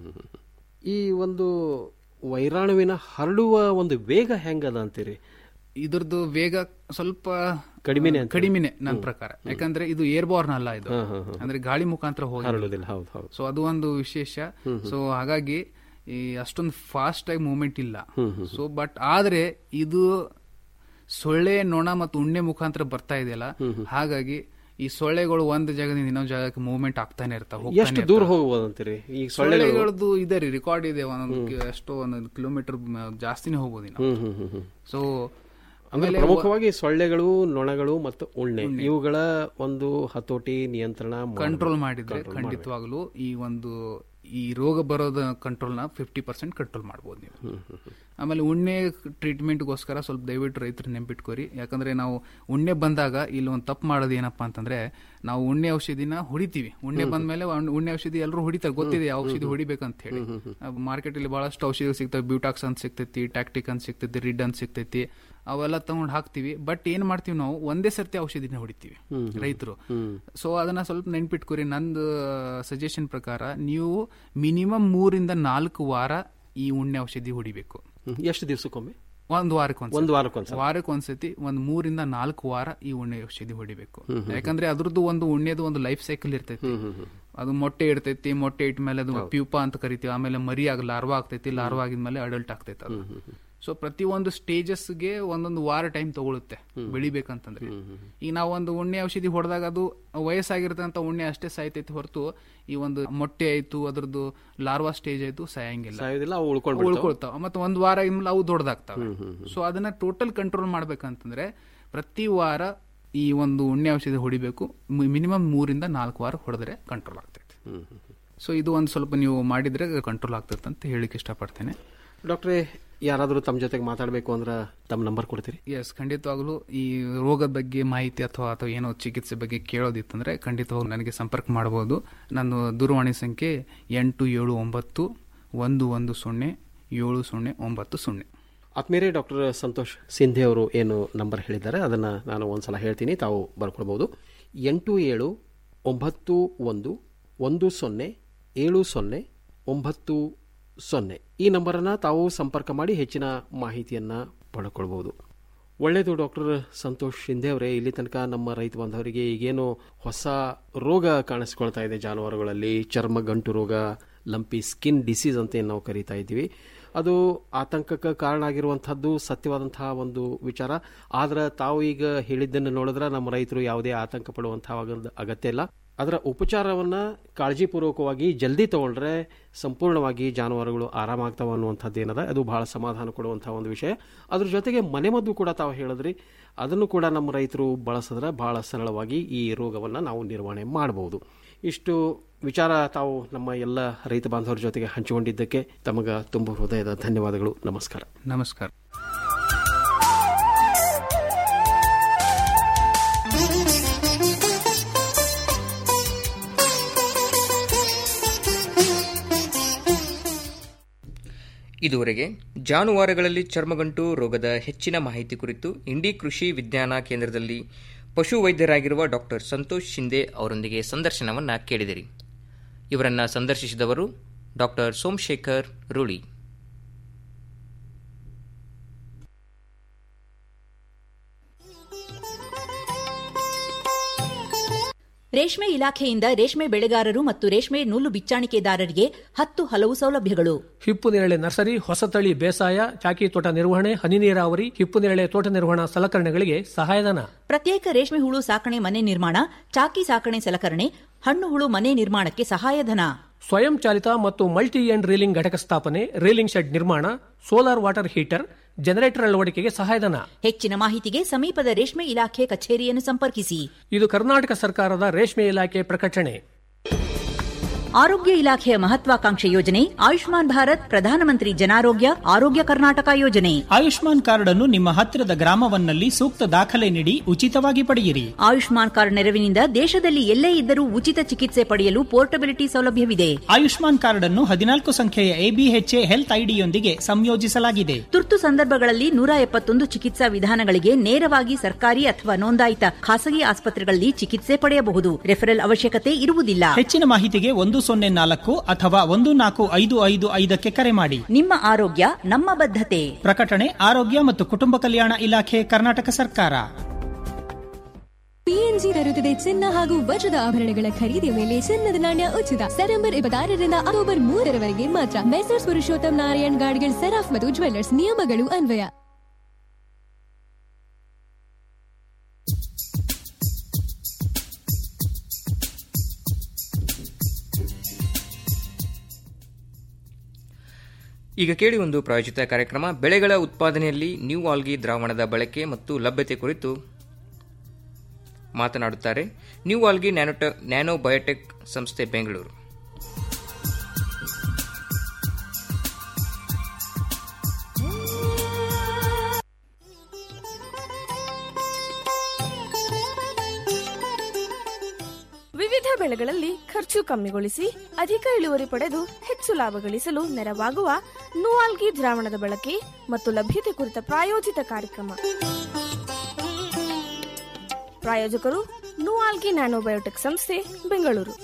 ಈ ಒಂದು ವೈರಾಣುವಿನ ಹರಡುವ ಒಂದು ವೇಗ ಹೆಂಗದ ಅಂತೀರಿ ಇದ್ರದ್ದು ವೇಗ ಸ್ವಲ್ಪ ಕಡಿಮೆನೆ ಅಂತ ಕಡಿಮೆನೆ ನನ್ನ ಪ್ರಕಾರ ಯಾಕಂದ್ರೆ ಇದು ಏರ್ಬೋರ್ನ್ ಅಲ್ಲ ಇದು ಹಾ, ಹಾ, ಹಾ. ಅಂದ್ರೆ ಗಾಳಿ ಮುಖಾಂತರ ಹೋಗಿ ಹರಡುವುದಿಲ್ಲ ಹೌದು ಹೌದು ಸೊ ಅದು ಒಂದು ವಿಶೇಷ ಸೊ ಹಾಗಾಗಿ ಈ ಅಷ್ಟೊಂದು ಫಾಸ್ಟ್ ಆಗಿ ಮೂವ್ಮೆಂಟ್ ಇಲ್ಲ ಸೊ ಬಟ್ ಆದ್ರೆ ಇದು ಸೊಳ್ಳೆ ನೊಣ ಮತ್ತು ಉಣ್ಣೆ ಮುಖಾಂತರ ಬರ್ತಾ ಇದೆಯಲ್ಲ ಹಾಗಾಗಿ ಈ ಸೊಳ್ಳೆಗಳು ಒಂದು ಜಾಗದಿಂದ ಇನ್ನೊಂದು ಜಾಗಕ್ಕೆ ಮೂವ್ಮೆಂಟ್ ಆಗ್ತಾನೆ ಇರ್ತಾವೆ ಎಷ್ಟು ದೂರ ಹೋಗ್ಬೋದು ಅಂತೀರಿ ಈ ಸೊಳ್ಳೆಗಳು ಸೊಳ್ಳೆಗಳದ್ದು ಇದೆ ರೀ ರೆಕಾರ್ಡ್ ಇದೆ ಒಂದೊಂದು ಕಿ- ಎಷ್ಟೋ ಒಂದೊಂದು ಕಿಲೋಮೀಟರ್ ಜಾಸ್ತಿನೇ ಹೋಗ್ಬೋದು ನಾವು ಹ್ಮ್, ಹ್ಮ್, ಹ್ಮ್, ಹ್ಮ್. ಸೊ ಅಂದ್ರೆ ಪ್ರಮುಖವಾಗಿ ಸೊಳ್ಳೆಗಳು ನೊಣಗಳು ಮತ್ತು ಉಣ್ಣೆ ಇವುಗಳ ಒಂದು ಹತೋಟಿ ನಿಯಂತ್ರಣ ಮಾಡ್ಬೇಕು. ಕಂಟ್ರೋಲ್ ಮಾಡಿದ್ರೆ Control ಮಾಡ್ಬೇಕು. ಖಂಡಿತವಾಗ್ಲೂ ಈ ಒಂದು ಈ ರೋಗ ಬರೋದ ಕಂಟ್ರೋಲ್ನ ಫಿಫ್ಟಿ ಪರ್ಸೆಂಟ್ ಕಂಟ್ರೋಲ್ ಮಾಡ್ಬೋದು ನೀವು ಆಮೇಲೆ ಉಣ್ಣೆ ಟ್ರೀಟ್ಮೆಂಟ್ಗೋಸ್ಕರ ಸ್ವಲ್ಪ ದಯವಿಟ್ಟು ರೈತರು ನೆನ್ಪಿಟ್ಕೋರಿ ಯಾಕಂದ್ರೆ ನಾವು ಉಣ್ಣೆ ಬಂದಾಗ ಇಲ್ಲಿ ಒಂದು ತಪ್ಪು ಮಾಡೋದು ಏನಪ್ಪಾ ಅಂತಂದ್ರೆ ನಾವು ಉಣ್ಣೆ ಔಷಧಿನ ಹೊಡಿತೀವಿ ಉಣ್ಣೆ ಬಂದ್ಮೇಲೆ ಉಣ್- ಉಣ್ಣೆ ಔಷಧಿ ಎಲ್ಲರೂ ಹೊಡಿತಾರೆ ಗೊತ್ತಿದೆ ಯಾವ ಔಷಧಿ ಹೊಡಿಬೇಕಂತ ಹೇಳಿ ಮಾರ್ಕೆಟ್ ಅಲ್ಲಿ ಬಹಳಷ್ಟು ಔಷಧಿ ಸಿಗ್ತವೆ ಬ್ಯೂಟಾಕ್ಸ್ ಅಂತ ಸಿಗ್ತೈತಿ ಟ್ಯಾಕ್ಟಿಕ್ ಅಂತ ಸಿಗ್ತೈತಿ ರಿಡ್ ಅಂತ ಸಿಗ್ತೈತಿ ಅವೆಲ್ಲ ತಗೊಂಡ್ ಹಾಕ್ತಿವಿ ಬಟ್ ಏನ್ ಮಾಡ್ತೀವಿ ನಾವು ಒಂದೇ ಸರ್ತಿ ಔಷಧಿನ ಹೊಡಿತೀವಿ ರೈತರು ಸೊ ಅದನ್ನ ಸ್ವಲ್ಪ ನೆನ್ಪಿಟ್ಕೊರಿ ನಂದು ಸಜೆಷನ್ ಪ್ರಕಾರ ನೀವು ಮಿನಿಮಮ್ ಮೂರಿಂದ ನಾಲ್ಕು ವಾರ ಈ ಉಣ್ಣೆ ಔಷಧಿ ಹೊಡಿಬೇಕು ಹ್ಮ್. ಎಷ್ಟು ದಿವಸಕ್ಕೊಮ್ಮೆ ಒಂದು ವಾರಕ್ಕೊಂದ್ಸತಿ ಒಂದು ವಾರಕ್ಕೊಂದ್ಸಲ. ವಾರಕ್ಕೊಂದ್ಸತಿ ಒಂದು ಮೂರಿಂದ ನಾಲ್ಕು ವಾರ ಈ ಉಣ್ಣೆ ಔಷಧಿ ಹೊಡಿಬೇಕು ಯಾಕಂದ್ರೆ ಅದ್ರದ್ದು ಒಂದು ಉಣ್ಣೆದು ಒಂದು ಲೈಫ್ ಸೈಕಲ್ ಇರ್ತೈತಿ ಅದು ಮೊಟ್ಟೆ ಇಡ್ತೈತಿ ಮೊಟ್ಟೆ ಇಟ್ಮೇಲೆ ಅದು ಪ್ಯೂಪಾ ಅಂತ ಕರಿತೀವಿ ಆಮೇಲೆ ಮರಿ ಆಗ ಲಾರ್ವಾ ಆಗ್ತೈತಿ ಲಾರ್ವಾ ಆಗಿದ್ಮೇಲೆ ಅಡಲ್ಟ್ ಆಗ್ತೈತಿ ಅದು ಸೊ ಪ್ರತಿ ಒಂದು ಸ್ಟೇಜಸ್ಗೆ ಒಂದೊಂದು ವಾರ ಟೈಮ್ ತಗೊಳುತ್ತೆ ಬೆಳಿಬೇಕಂತಂದ್ರೆ ಈಗ ನಾವು ಒಂದು ಉಣ್ಣೆ ಔಷಧಿ ಹೊಡೆದಾಗ ಅದು ವಯಸ್ಸಾಗಿರ್ತಂತ ಉಣ್ಣೆ ಅಷ್ಟೇ ಸಾಯ್ತೈತಿ ಹೊರತು ಈ ಒಂದು ಮೊಟ್ಟೆ ಆಯ್ತು ಅದ್ರದ್ದು ಲಾರ್ವಾ ಸ್ಟೇಜ್ ಆಯ್ತು ಸಾಯಂಗಿಲ್ಲ ಸಾಯೋದಿಲ್ಲ ಅವು ಉಳ್ಕೊಂಡು ಉಳ್ಕೊಳ್ತಾವ ಮತ್ತೆ ಒಂದ್ ವಾರ ಇನ್ಮೇಲೆ ಅವು ದೊಡ್ಡದಾಗ್ತಾವೆ ಸೊ ಅದನ್ನ ಟೋಟಲ್ ಕಂಟ್ರೋಲ್ ಮಾಡ್ಬೇಕಂತಂದ್ರೆ ಪ್ರತಿ ವಾರ ಈ ಒಂದು ಉಣ್ಣೆ ಔಷಧಿ ಹೊಡಿಬೇಕು ಮಿನಿಮಮ್ ಮೂರಿಂದ ನಾಲ್ಕು ವಾರ ಹೊಡೆದ್ರೆ ಕಂಟ್ರೋಲ್ ಆಗ್ತೈತೆ ಸೊ ಇದು ಒಂದು ಸ್ವಲ್ಪ ನೀವು ಮಾಡಿದ್ರೆ ಕಂಟ್ರೋಲ್ ಆಗ್ತೈತೆ ಅಂತ ಹೇಳಿಕ್ಕೆ ಇಷ್ಟಪಡ್ತೇನೆ ಡಾಕ್ಟ್ರೇ ಯಾರಾದರೂ ತಮ್ಮ ಜೊತೆಗೆ ಮಾತಾಡಬೇಕು ಅಂದ್ರೆ ತಮ್ಮ ನಂಬರ್ ಕೊಡ್ತೀರಿ ಎಸ್ ಖಂಡಿತವಾಗ್ಲೂ ಈ ರೋಗದ ಬಗ್ಗೆ ಮಾಹಿತಿ ಅಥವಾ ಅಥವಾ ಏನೋ ಚಿಕಿತ್ಸೆ ಬಗ್ಗೆ ಕೇಳೋದಿತ್ತಂದ್ರೆ ಖಂಡಿತವಾಗ್ಲೂ ನನಗೆ ಸಂಪರ್ಕ ಮಾಡಬಹುದು ನನ್ನ ದೂರವಾಣಿ ಸಂಖ್ಯೆ ಎಂಟು ಏಳು ಒಂಬತ್ತು ಒಂದು ಒಂದು ಸೊನ್ನೆ ಏಳು ಸೊನ್ನೆ ಒಂಬತ್ತು ಸೊನ್ನೆ ಆತ್ಮೀಯರೇ ಡಾಕ್ಟರ್ ಸಂತೋಷ್ ಸಿಂಧೆ ಅವರು ಏನು ನಂಬರ್ ಹೇಳಿದ್ದಾರೆ ಅದನ್ನು ನಾನು ಒಂದ್ಸಲ ಹೇಳ್ತೀನಿ ತಾವು ಬರ್ಕೊಳ್ಬೋದು ಎಂಟು ಏಳು ಒಂಬತ್ತು ಒಂದು ಒಂದು ಸೊನ್ನೆ ಏಳು ಸೊನ್ನೆ ಒಂಬತ್ತು ಸೊನ್ನೆ ಈ ನಂಬರನ್ನು ತಾವು ಸಂಪರ್ಕ ಮಾಡಿ ಹೆಚ್ಚಿನ ಮಾಹಿತಿಯನ್ನು ಪಡ್ಕೊಳ್ಬೋದು ಒಳ್ಳೆಯದು ಡಾಕ್ಟರ್ ಸಂತೋಷ್ ಶಿಂದೆ ಅವರೇ ಇಲ್ಲಿ ತನಕ ನಮ್ಮ ರೈತ ಬಾಂಧವರಿಗೆ ಈಗೇನು ಹೊಸ ರೋಗ ಕಾಣಿಸ್ಕೊಳ್ತಾ ಇದೆ ಜಾನುವಾರುಗಳಲ್ಲಿ ಚರ್ಮ ಗಂಟು ರೋಗ ಲಂಪಿ ಸ್ಕಿನ್ ಡಿಸೀಸ್ ಅಂತ ಏನ್ ನಾವು ಕರಿತಾ ಇದ್ದೀವಿ ಅದು ಆತಂಕಕ್ಕೆ ಕಾರಣ ಆಗಿರುವಂತಹದ್ದು ಸತ್ಯವಾದಂತಹ ಒಂದು ವಿಚಾರ ಆದ್ರೆ ತಾವು ಈಗ ಹೇಳಿದ್ದನ್ನು ನೋಡಿದ್ರೆ ನಮ್ಮ ರೈತರು ಯಾವುದೇ ಆತಂಕ ಪಡುವಂತಹ ಅಗ- ಅಗತ್ಯ ಇಲ್ಲ ಅದರ ಉಪಚಾರವನ್ನ ಕಾಳಜಿಪೂರ್ವಕವಾಗಿ ಜಲ್ದಿ ತಗೊಂಡ್ರೆ ಸಂಪೂರ್ಣವಾಗಿ ಜಾನುವಾರುಗಳು ಆರಾಮಾಗ್ತಾವ ಅನ್ನುವಂಥದ್ದು ಏನದ ಅದು ಬಹಳ ಸಮಾಧಾನ ಕೊಡುವಂತಹ ಒಂದು ವಿಷಯ ಅದ್ರ ಜೊತೆಗೆ ಮನೆಮದ್ದು ಕೂಡ ತಾವು ಹೇಳಿದ್ರಿ ಅದನ್ನು ಕೂಡ ನಮ್ಮ ರೈತರು ಬಳಸಿದ್ರೆ ಬಹಳ ಸರಳವಾಗಿ ಈ ರೋಗವನ್ನು ನಾವು ನಿರ್ವಹಣೆ ಮಾಡಬಹುದು ಇಷ್ಟು ವಿಚಾರ ತಾವು ನಮ್ಮ ಎಲ್ಲ ರೈತ ಬಾಂಧವರ ಜೊತೆಗೆ ಹಂಚಿಕೊಂಡಿದ್ದಕ್ಕೆ ತಮಗ ತುಂಬ ಹೃದಯದ ಧನ್ಯವಾದಗಳು ನಮಸ್ಕಾರ ನಮಸ್ಕಾರ ಇದುವರೆಗೆ ಜಾನುವಾರುಗಳಲ್ಲಿ ಚರ್ಮಗಂಟು ರೋಗದ ಹೆಚ್ಚಿನ ಮಾಹಿತಿ ಕುರಿತು ಇಂಡಿ ಕೃಷಿ ವಿಜ್ಞಾನ ಕೇಂದ್ರದಲ್ಲಿ ಪಶು ವೈದ್ಯರಾಗಿರುವ ಡಾಕ್ಟರ್ ಸಂತೋಷ್ ಶಿಂದೆ ಅವರೊಂದಿಗೆ ಸಂದರ್ಶನವನ್ನ ಕೇಳಿದಿರಿ ಇವರನ್ನ ಸಂದರ್ಶಿಸಿದವರು ಡಾಕ್ಟರ್ ಸೋಮಶೇಖರ್ ರೂಳಿ ರೇಷ್ಮೆ ಇಲಾಖೆಯಿಂದ ರೇಷ್ಮೆ ಬೆಳೆಗಾರರು ಮತ್ತು ರೇಷ್ಮೆ ನೂಲು ಬಿಚ್ಚಾಣಿಕೆದಾರರಿಗೆ ಹತ್ತು ಹಲವು ಸೌಲಭ್ಯಗಳು ಹಿಪ್ಪು ನೇರಳೆ ನರ್ಸರಿ ಹೊಸತಳಿ ಬೇಸಾಯ ಚಾಕಿ ತೋಟ ನಿರ್ವಹಣೆ ಹನಿ ನೀರಾವರಿ ಹಿಪ್ಪು ನೇರಳೆ ತೋಟ ನಿರ್ವಹಣಾ ಸಲಕರಣೆಗಳಿಗೆ ಸಹಾಯಧನ ಪ್ರತ್ಯೇಕ ರೇಷ್ಮೆ ಹುಳು ಸಾಕಣೆ ಮನೆ ನಿರ್ಮಾಣ ಚಾಕಿ ಸಾಕಣೆ ಸಲಕರಣೆ ಹಣ್ಣು ಹುಳು ಮನೆ ನಿರ್ಮಾಣಕ್ಕೆ ಸಹಾಯಧನ ಸ್ವಯಂ ಚಾಲಿತ ಮತ್ತು ಮಲ್ಟಿ ಎಂಡ್ ರೀಲಿಂಗ್ ಘಟಕ ಸ್ಥಾಪನೆ ರೀಲಿಂಗ್ ಶೆಡ್ ನಿರ್ಮಾಣ ಸೋಲಾರ್ ವಾಟರ್ ಹೀಟರ್ ಜನರೇಟರ್ ಅಳವಡಿಕೆಗೆ ಸಹಾಯಧನ ಹೆಚ್ಚಿನ ಮಾಹಿತಿಗೆ ಸಮೀಪದ ರೇಷ್ಮೆ ಇಲಾಖೆ ಕಚೇರಿಯನ್ನು ಸಂಪರ್ಕಿಸಿ ಇದು ಕರ್ನಾಟಕ ಸರ್ಕಾರದ ರೇಷ್ಮೆ ಇಲಾಖೆ ಪ್ರಕಟಣೆ ಆರೋಗ್ಯ ಇಲಾಖೆಯ ಮಹತ್ವಾಕಾಂಕ್ಷೆ ಯೋಜನೆ ಆಯುಷ್ಮಾನ್ ಭಾರತ್ ಪ್ರಧಾನಮಂತ್ರಿ ಜನಾರೋಗ್ಯ ಆರೋಗ್ಯ ಕರ್ನಾಟಕ ಯೋಜನೆ ಆಯುಷ್ಮಾನ್ ಕಾರ್ಡ್ ಅನ್ನು ನಿಮ್ಮ ಹತ್ತಿರದ ಗ್ರಾಮವನ್ನಲ್ಲಿ ಸೂಕ್ತ ದಾಖಲೆ ನೀಡಿ ಉಚಿತವಾಗಿ ಪಡೆಯಿರಿ ಆಯುಷ್ಮಾನ್ ಕಾರ್ಡ್ ನೆರವಿನಿಂದ ದೇಶದಲ್ಲಿ ಎಲ್ಲೇ ಇದ್ದರೂ ಉಚಿತ ಚಿಕಿತ್ಸೆ ಪಡೆಯಲು ಪೋರ್ಟಬಿಲಿಟಿ ಸೌಲಭ್ಯವಿದೆ ಆಯುಷ್ಮಾನ್ ಕಾರ್ಡ್ ಅನ್ನು ಹದಿನಾಲ್ಕು ಸಂಖ್ಯೆಯ ಎಬಿಎಚ್ಎ ಹೆಲ್ತ್ ಐಡಿಯೊಂದಿಗೆ ಸಂಯೋಜಿಸಲಾಗಿದೆ ತುರ್ತು ಸಂದರ್ಭಗಳಲ್ಲಿ ನೂರ ಎಪ್ಪತ್ತೊಂದು ಚಿಕಿತ್ಸಾ ವಿಧಾನಗಳಿಗೆ ನೇರವಾಗಿ ಸರ್ಕಾರಿ ಅಥವಾ ನೋಂದಾಯಿತ ಖಾಸಗಿ ಆಸ್ಪತ್ರೆಗಳಲ್ಲಿ ಚಿಕಿತ್ಸೆ ಪಡೆಯಬಹುದು ರೆಫರಲ್ ಅವಶ್ಯಕತೆ ಇರುವುದಿಲ್ಲ ಹೆಚ್ಚಿನ ಮಾಹಿತಿಗೆ ಒಂದು ಸೊನ್ನೆ ನಾಲ್ಕು ಅಥವಾ ಒಂದು ನಾಲ್ಕು ಐದು ಐದು ಐದಕ್ಕೆ ಕರೆ ಮಾಡಿ ನಿಮ್ಮ ಆರೋಗ್ಯ ನಮ್ಮ ಬದ್ಧತೆ ಪ್ರಕಟಣೆ ಆರೋಗ್ಯ ಮತ್ತು ಕುಟುಂಬ ಕಲ್ಯಾಣ ಇಲಾಖೆ ಕರ್ನಾಟಕ ಸರ್ಕಾರ ಪಿಎನ್ಜಿ ತರುತ್ತದೆ ಚಿನ್ನ ಹಾಗೂ ವಜ್ರದ ಆಭರಣಗಳ ಖರೀದಿಯ ಮೇಲೆ ಚಿನ್ನದ ನಾಣ್ಯ ಉಚಿತ ಸೆಪ್ಟೆಂಬರ್ ಇಪ್ಪತ್ತಾರರಿಂದ ಅಕ್ಟೋಬರ್ ಮೂರರವರೆಗೆ ಮಾತ್ರ ಮೆಸರ್ಸ್ ಪುರುಷೋತ್ತಮ್ ನಾರಾಯಣ್ ಗಾಡ್ಗಿಲ್ ಸೆರಾಫ್ ಮತ್ತು ಜ್ವೆಲ್ಲರ್ಸ್ ನಿಯಮಗಳು ಅನ್ವಯ ಈಗ ಕೇಳಿ ಒಂದು ಪ್ರಾಯೋಜಿತ ಕಾರ್ಯಕ್ರಮ ಬೆಳೆಗಳ ಉತ್ಪಾದನೆಯಲ್ಲಿ ನ್ಯೂ ಆಲ್ಗಿ ದ್ರಾವಣದ ಬಳಕೆ ಮತ್ತು ಲಭ್ಯತೆ ಕುರಿತು ಮಾತನಾಡುತ್ತಾರೆ ನ್ಯೂ ಆಲ್ಗಿ ನ್ಯಾನೋಟ ನ್ಯಾನೋ ಬಯೋಟೆಕ್ ಸಂಸ್ಥೆ ಬೆಂಗಳೂರು ವಿವಿಧ ಬೆಳೆಗಳಲ್ಲಿ ಖರ್ಚು ಕಮ್ಮಿಗೊಳಿಸಿ ಅಧಿಕ ಇಳುವರಿ ಪಡೆದು ಹೆಚ್ಚು ಲಾಭ ಗಳಿಸಲು ನೆರವಾಗುವ ನೂವಾಲ್ಗಿ ದ್ರಾವಣದ ಬಳಕೆ ಮತ್ತು ಲಭ್ಯತೆ ಕುರಿತ ಪ್ರಾಯೋಜಿತ ಕಾರ್ಯಕ್ರಮ ಪ್ರಾಯೋಜಕರು ನೂವಾಲ್ಗಿ ನ್ಯಾನೋಬಯೋಟೆಕ್ ಸಂಸ್ಥೆ ಬೆಂಗಳೂರು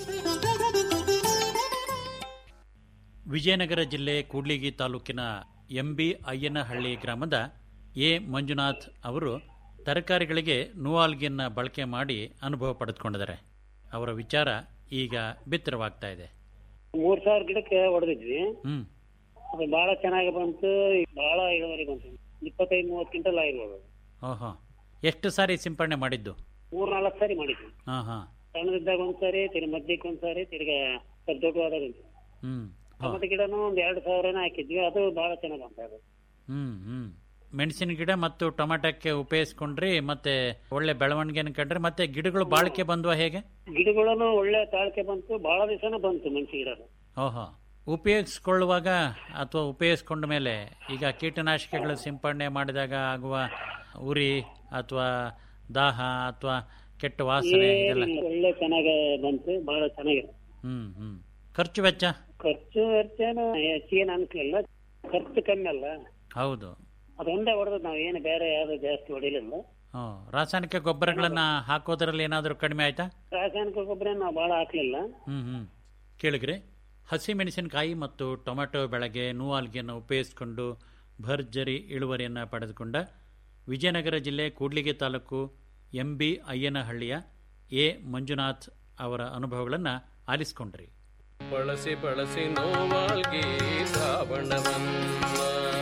ವಿಜಯನಗರ ಜಿಲ್ಲೆ ಕೂಡ್ಲಿಗಿ ತಾಲೂಕಿನ ಎಂಬಿ ಅಯ್ಯನಹಳ್ಳಿ ಗ್ರಾಮದ ಎ ಮಂಜುನಾಥ್ ಅವರು ತರಕಾರಿಗಳಿಗೆ ನೂವಾಲ್ಗಿಯನ್ನು ಬಳಕೆ ಮಾಡಿ ಅನುಭವ ಪಡೆದುಕೊಂಡಿದ್ದಾರೆ ಅವರ ವಿಚಾರ ಈಗ ಬಿತ್ತರವಾಗ್ತಾ ಇದೆ ಮೂರ್ ಸಾವಿರ ಗಿಡಕ್ಕೆ ಹೊಡೆದಿದ್ವಿ ಹ್ಮ್ ಅದು ಬಹಳ ಚೆನ್ನಾಗಿ ಬಂತು ಬಹಳ ಇಳುವರಿ ಬಂತು ಇಪ್ಪತ್ತೈದು ಮೂವತ್ತು ಕ್ವಿಂಟಲ್ ಆಗಿರ್ಬೋದು ಓಹೋ ಎಷ್ಟು ಸಾರಿ ಸಿಂಪಡಣೆ ಮಾಡಿದ್ದು ಮೂರ್ ನಾಲ್ಕು ಸಾರಿ ಮಾಡಿದ್ವಿ ಹಾ ಹಾ ಸಣ್ಣದಿದ್ದಾಗ ಒಂದ್ಸಾರಿ ತಿರ್ಗಿ ಮಧ್ಯಕ್ಕೆ ಒಂದ್ಸಾರಿ ತಿರ್ಗ ಸ್ವಲ್ಪ ದೊಡ್ಡವಾದಾಗ ಒಂದ್ಸರಿ. ಹ್ಮ್ ಟೊಮೆಟೊ ಗಿಡನು ಒಂದ್ ಎರಡು ಸಾವಿರನ ಹಾಕಿದ್ವಿ ಅದು ಬಹಳ ಚೆನ್ನಾಗಿ ಬಂತ ಅದು ಹ್ಮ್ ಹ್ಮ್ ಮೆಣಸಿನ ಗಿಡ ಮತ್ತು ಟೊಮೆಟೊಕ್ಕೆ ಉಪಯೋಗಿಸ್ಕೊಂಡ್ರಿ ಮತ್ತೆ ಒಳ್ಳೆ ಬೆಳವಣಿಗೆನ ಕಂಡ್ರೆ ಮತ್ತೆ ಗಿಡಗಳು ಬಾಳಿಕೆ ಬಂದ್ವಾ ಹೇಗೆ ಗಿಡಗಳನ್ನು ಒಳ್ಳೆ ತಾಳ್ಕೆ ಬಂತು ಬಹಳ ದಿವಸನ ಬಂತು ಮೆಣಸಿ ಗಿಡ ಓಹೋ ಉಪಯೋಗಿಸ್ಕೊಳ್ಳುವಾಗ ಅಥವಾ ಉಪಯೋಗಿಸ್ಕೊಂಡ ಮೇಲೆ ಈಗ ಕೀಟನಾಶಕಗಳು ಸಿಂಪಡಣೆ ಮಾಡಿದಾಗ ಆಗುವ ಉರಿ ಅಥವಾ ದಾಹ ಅಥವಾ ಕೆಟ್ಟ ವಾಸನೆ ಇದೆಲ್ಲ ಏನಿಲ್ಲ, ಒಳ್ಳೆ ಚೆನ್ನಾಗಿ ಬಂತು ಬಹಳ ಚೆನ್ನಾಗಿದೆ ಹ್ಮ್ ಹ್ಮ್ ಖರ್ಚು ವೆಚ್ಚ ಖರ್ಚು ವೆಚ್ಚನು ಹೆಚ್ಚಿಗೇನು ಅನ್ಸ್ಲಿಲ್ಲ ಖರ್ಚು ಕಮ್ಮಿ ಅಲ್ಲ ಹೌದು ಅದೊಂದೇ ಹೊಡೆದ್ ನಾವ್ ಏನು ಬೇರೆ ಯಾವ್ದು ಜಾಸ್ತಿ ಹೊಡಿಲಿಲ್ಲ ಹ್ಮ್. ರಾಸಾಯನಿಕ ಗೊಬ್ಬರಗಳನ್ನ ಹಾಕೋದ್ರಲ್ಲಿ ಏನಾದರೂ ಕಡಿಮೆ ಆಯ್ತಾ ರಾಸಾಯನಿಕ ಗೊಬ್ಬರ ನಾವು ಬಹಳ ಹಾಕ್ಲಿಲ್ಲ ಹ್ಮ್ ಹ್ಮ್ ಕೇಳಿಗ್ರಿ ಹಸಿ ಮೆಣಸಿನಕಾಯಿ ಮತ್ತು ಟೊಮೆಟೊ ಬೆಳೆಗೆ ನೂವಾಲ್ಗಿಯನ್ನು ಉಪಯೋಗಿಸಿಕೊಂಡು ಭರ್ಜರಿ ಇಳುವರಿಯನ್ನು ಪಡೆದುಕೊಂಡ ವಿಜಯನಗರ ಜಿಲ್ಲೆ ಕೂಡ್ಲಿಗಿ ತಾಲೂಕು ಎಂ ಬಿ ಅಯ್ಯನಹಳ್ಳಿಯ ಎ ಮಂಜುನಾಥ್ ಅವರ ಅನುಭವಗಳನ್ನು ಆಲಿಸಿಕೊಂಡ್ರಿ ಬಳಸಿ ಬಳಸಿ ನೋವಾಲ್ಗಿ ಶ್ರಾವಣವನ್ನ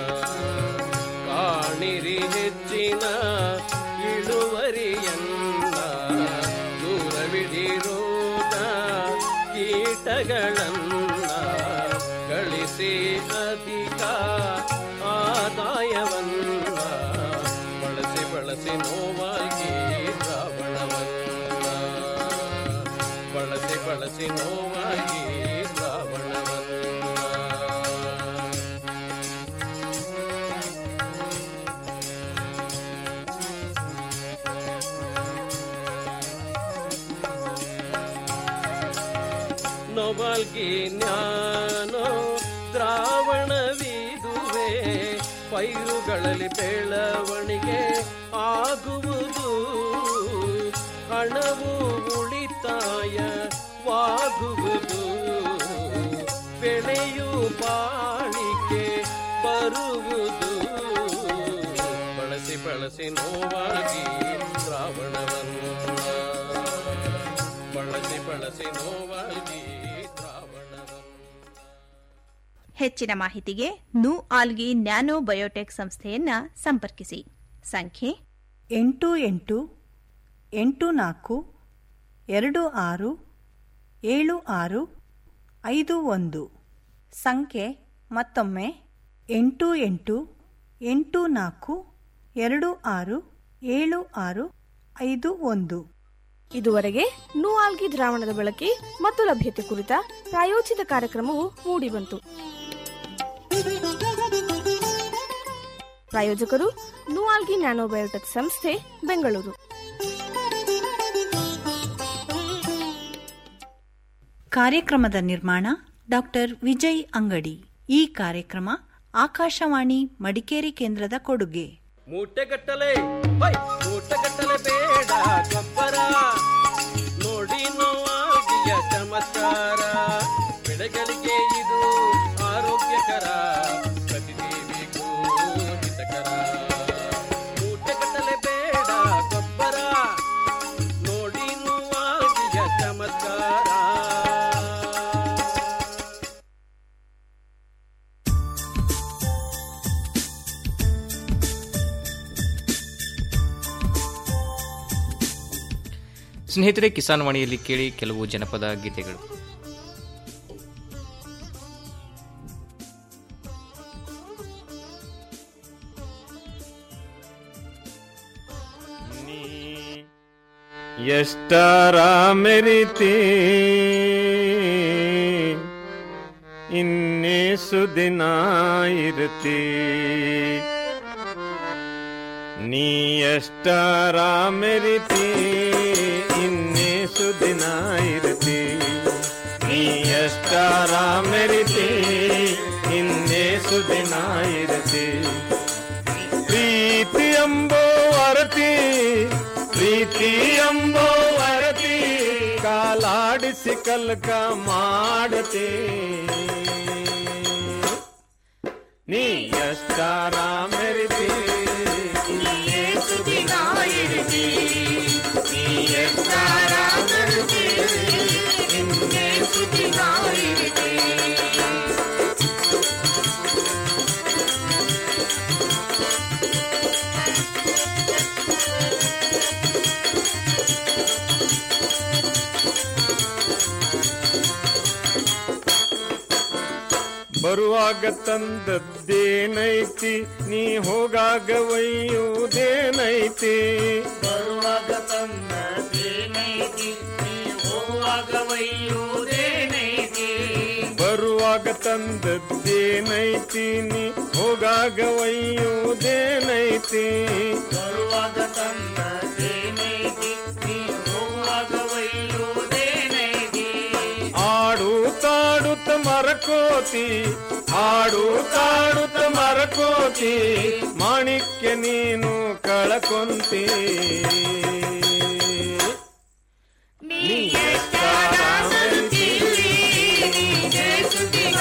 ಕಾಣಿರಿ ಹೆಚ್ಚಿನ ಇಳುವರಿಯನ್ನ ದೂರವಿಡಿರೋದ ಕೀಟಗಳನ್ನ ಗಳಿಸಿ ಅಧಿಕ ಆದಾಯವನ್ನ ಬಳಸಿ ಬಳಸಿ ನೋವಾಗಿ ಶ್ರಾವಣವನ್ನ ಬಳಸಿ ಬಳಸಿ ನೋವಾಗಿ ಶ್ರಾವಣವನ್ನ ನೊಬಲ್ಗಿ ಜ್ಞಾನೋ ದ್ರಾವಣವಿದುವೆ ಪೈರುಗಳಲ್ಲಿ ಬೆಳವಣಿಗೆ ಆಗುವುದು ಹಣವು ಉಳಿತಾಯವಾಗುವುದು ಬೆಳೆಯು ಬಾಳಿಕೆ ಬರುವುದು ಬಳಸಿ ಬಳಸಿ ನೋವಾಗಿ ಶ್ರಾವಣವನ್ನು ಬಳಸಿ ಬಳಸಿ ನೋವಾಗಿ ಹೆಚ್ಚಿನ ಮಾಹಿತಿಗೆ ನು ಆಲ್ಗಿ ನ್ಯಾನೋ ಬಯೋಟೆಕ್ ಸಂಸ್ಥೆಯನ್ನ ಸಂಪರ್ಕಿಸಿ ಸಂಖ್ಯೆ ಎಂಟು ಎಂಟು ಎಂಟು ನಾಲ್ಕು ಎರಡು ಆರು ಏಳು ಆರು ಐದು ಒಂದು ಸಂಖ್ಯೆ ಮತ್ತೊಮ್ಮೆ ಎಂಟು ಎಂಟು ಎಂಟು ನಾಲ್ಕು ಎರಡು ಆರು ಏಳು ಆರು ಐದು ಒಂದು ಇದುವರೆಗೆ ನೂಆಲ್ಗಿ ದ್ರಾವಣದ ಬಳಕೆ ಮತ್ತು ಲಭ್ಯತೆ ಕುರಿತ ಪ್ರಾಯೋಜಿತ ಕಾರ್ಯಕ್ರಮವು ಮೂಡಿಬಂತು ಪ್ರಾಯೋಜಕರು ನೂಆಲ್ಗಿ ನ್ಯಾನೋಬಯೋಟೆಕ್ ಸಂಸ್ಥೆ ಬೆಂಗಳೂರು ಕಾರ್ಯಕ್ರಮದ ನಿರ್ಮಾಣ ಡಾಕ್ಟರ್ ವಿಜಯ್ ಅಂಗಡಿ ಈ ಕಾರ್ಯಕ್ರಮ ಆಕಾಶವಾಣಿ ಮಡಿಕೇರಿ ಕೇಂದ್ರದ ಕೊಡುಗೆ ಮೂಟೆಗಟ್ಟಲೆ ಹೈ ಮೂಟೆಗಟ್ಟಲೆ ಬೇಡ ಗೊಬ್ಬರ ನೋಡಿ ನೋವಾಗಿಯ ಚಮತ್ಕಾರ ಬೆಳೆಗಳಿಗೆ ಇದು ಆರೋಗ್ಯಕರ ಪ್ರತಿದೇವಿಗೂ ಹಿತಕರ ಮೂಟೆಗಟ್ಟಲೆ ಬೇಡ ಗೊಬ್ಬರ ನೋಡಿ ನೋವಾಗಿಯ ಚಮತ್ಕಾರ ಸ್ನೇಹಿತರೆ ಕಿಸಾನ್ ವಾಣಿಯಲ್ಲಿ ಕೇಳಿ ಕೆಲವು ಜನಪದ ಗೀತೆಗಳು ಎಷ್ಟರ ಮೆರಿತಿ ಇನ್ನೇಸು ದಿನ ಇರ್ತಿ ನೀ ಎಷ್ಟರ ಮೆರಿತಿ ಇನ್ನೇಸು ದಿನ ಇರ್ತಿ ನೀ ಎಷ್ಟರ ಮೆರಿತಿ ಇನ್ನೇಸು ದಿನ ಇರ್ತಿ ಪ್ರೀತಿ ಎಂಬೋ ಅರತಿ ಪ್ರೀತಿ ಎಂಬೋ ಅರತಿ ಕಾಲಾಡಿಸಿ ಕಲ್ಕ ಮಾಡತಿ ನೀ ಎಷ್ಟಾರ ಮೆರಿತಿ ಇನ್ನೇಸು ದಿನ ಇರಿತಿ ನೀ ಎಷ್ಟಾರ ಮೆರಿತಿ ಇನ್ನೇಸು ದಿನ ಇರಿತಿ ಬರುವಾಗ ತಂದದ್ದೇನೈತಿ ನೀ ಹೋಗಾಗ ಒಯ್ಯುವುದೇನೈತಿ ಬರುವಾಗ ತಂದದೇನೈತಿ ನೀ ಹೋಗುವಾಗ ಒಯ್ಯುವುದೇನೈತಿ ಬರುವಾಗ ತಂದದ್ದೇನೈತಿ ನೀ ಹೋಗಾಗ ಒಯ್ಯುವುದೇನೈತಿ ಬರುವಾಗ ತಂದದೇನೈತಿ ನೀ ಹೋಗುವಾಗ ಒಯ್ಯುವುದೇನೈತಿ ಆಡು ತಾಡುತ್ತ ಮರಕೋತಿ ಆಡು ತಾಡುತ್ತ ಮರಕೋತಿ ಮಾಣಿಕ್ಯ ನೀನು ಕಳಕೊಂತಿ ನೀ ಎಷ್ಟಾರ ಮೆರಿತಿ, ಇನ್ನೇಸು ದಿನ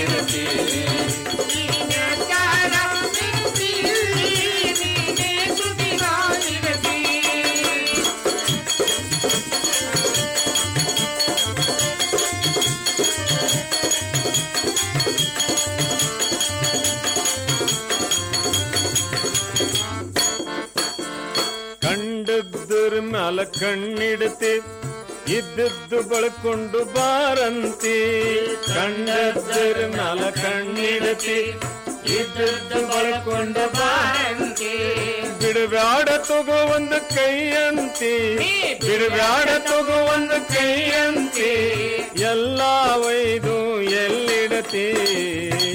ಇರುತ್ತಿ. ನೀನೆಷ್ಟಾರ ಮೆರಿತಿ, ನೀನೆಷ್ಟು ಕಣ್ಣಿಡ್ತಿ ಇದ್ದದ್ದು ಬಳಕೊಂಡು ಬಾರಂತಿ ಕಂಡದ್ದರ ಮ್ಯಾಲ ಕಣ್ಣಿಡ್ತಿ ಇದ್ದದ್ದು ಬಳಕೊಂಡು ಬಾರಂತಿ ಬಿಡಬ್ಯಾಡ ತಗೋ ಒಂದು ಕೈಯಂತಿ ಬಿಡಬ್ಯಾಡ ತಗೋ ಒಂದು ಕೈಯಂತಿ ಎಲ್ಲ ಒಯ್ದು ಎಲ್ಲಿಡತಿ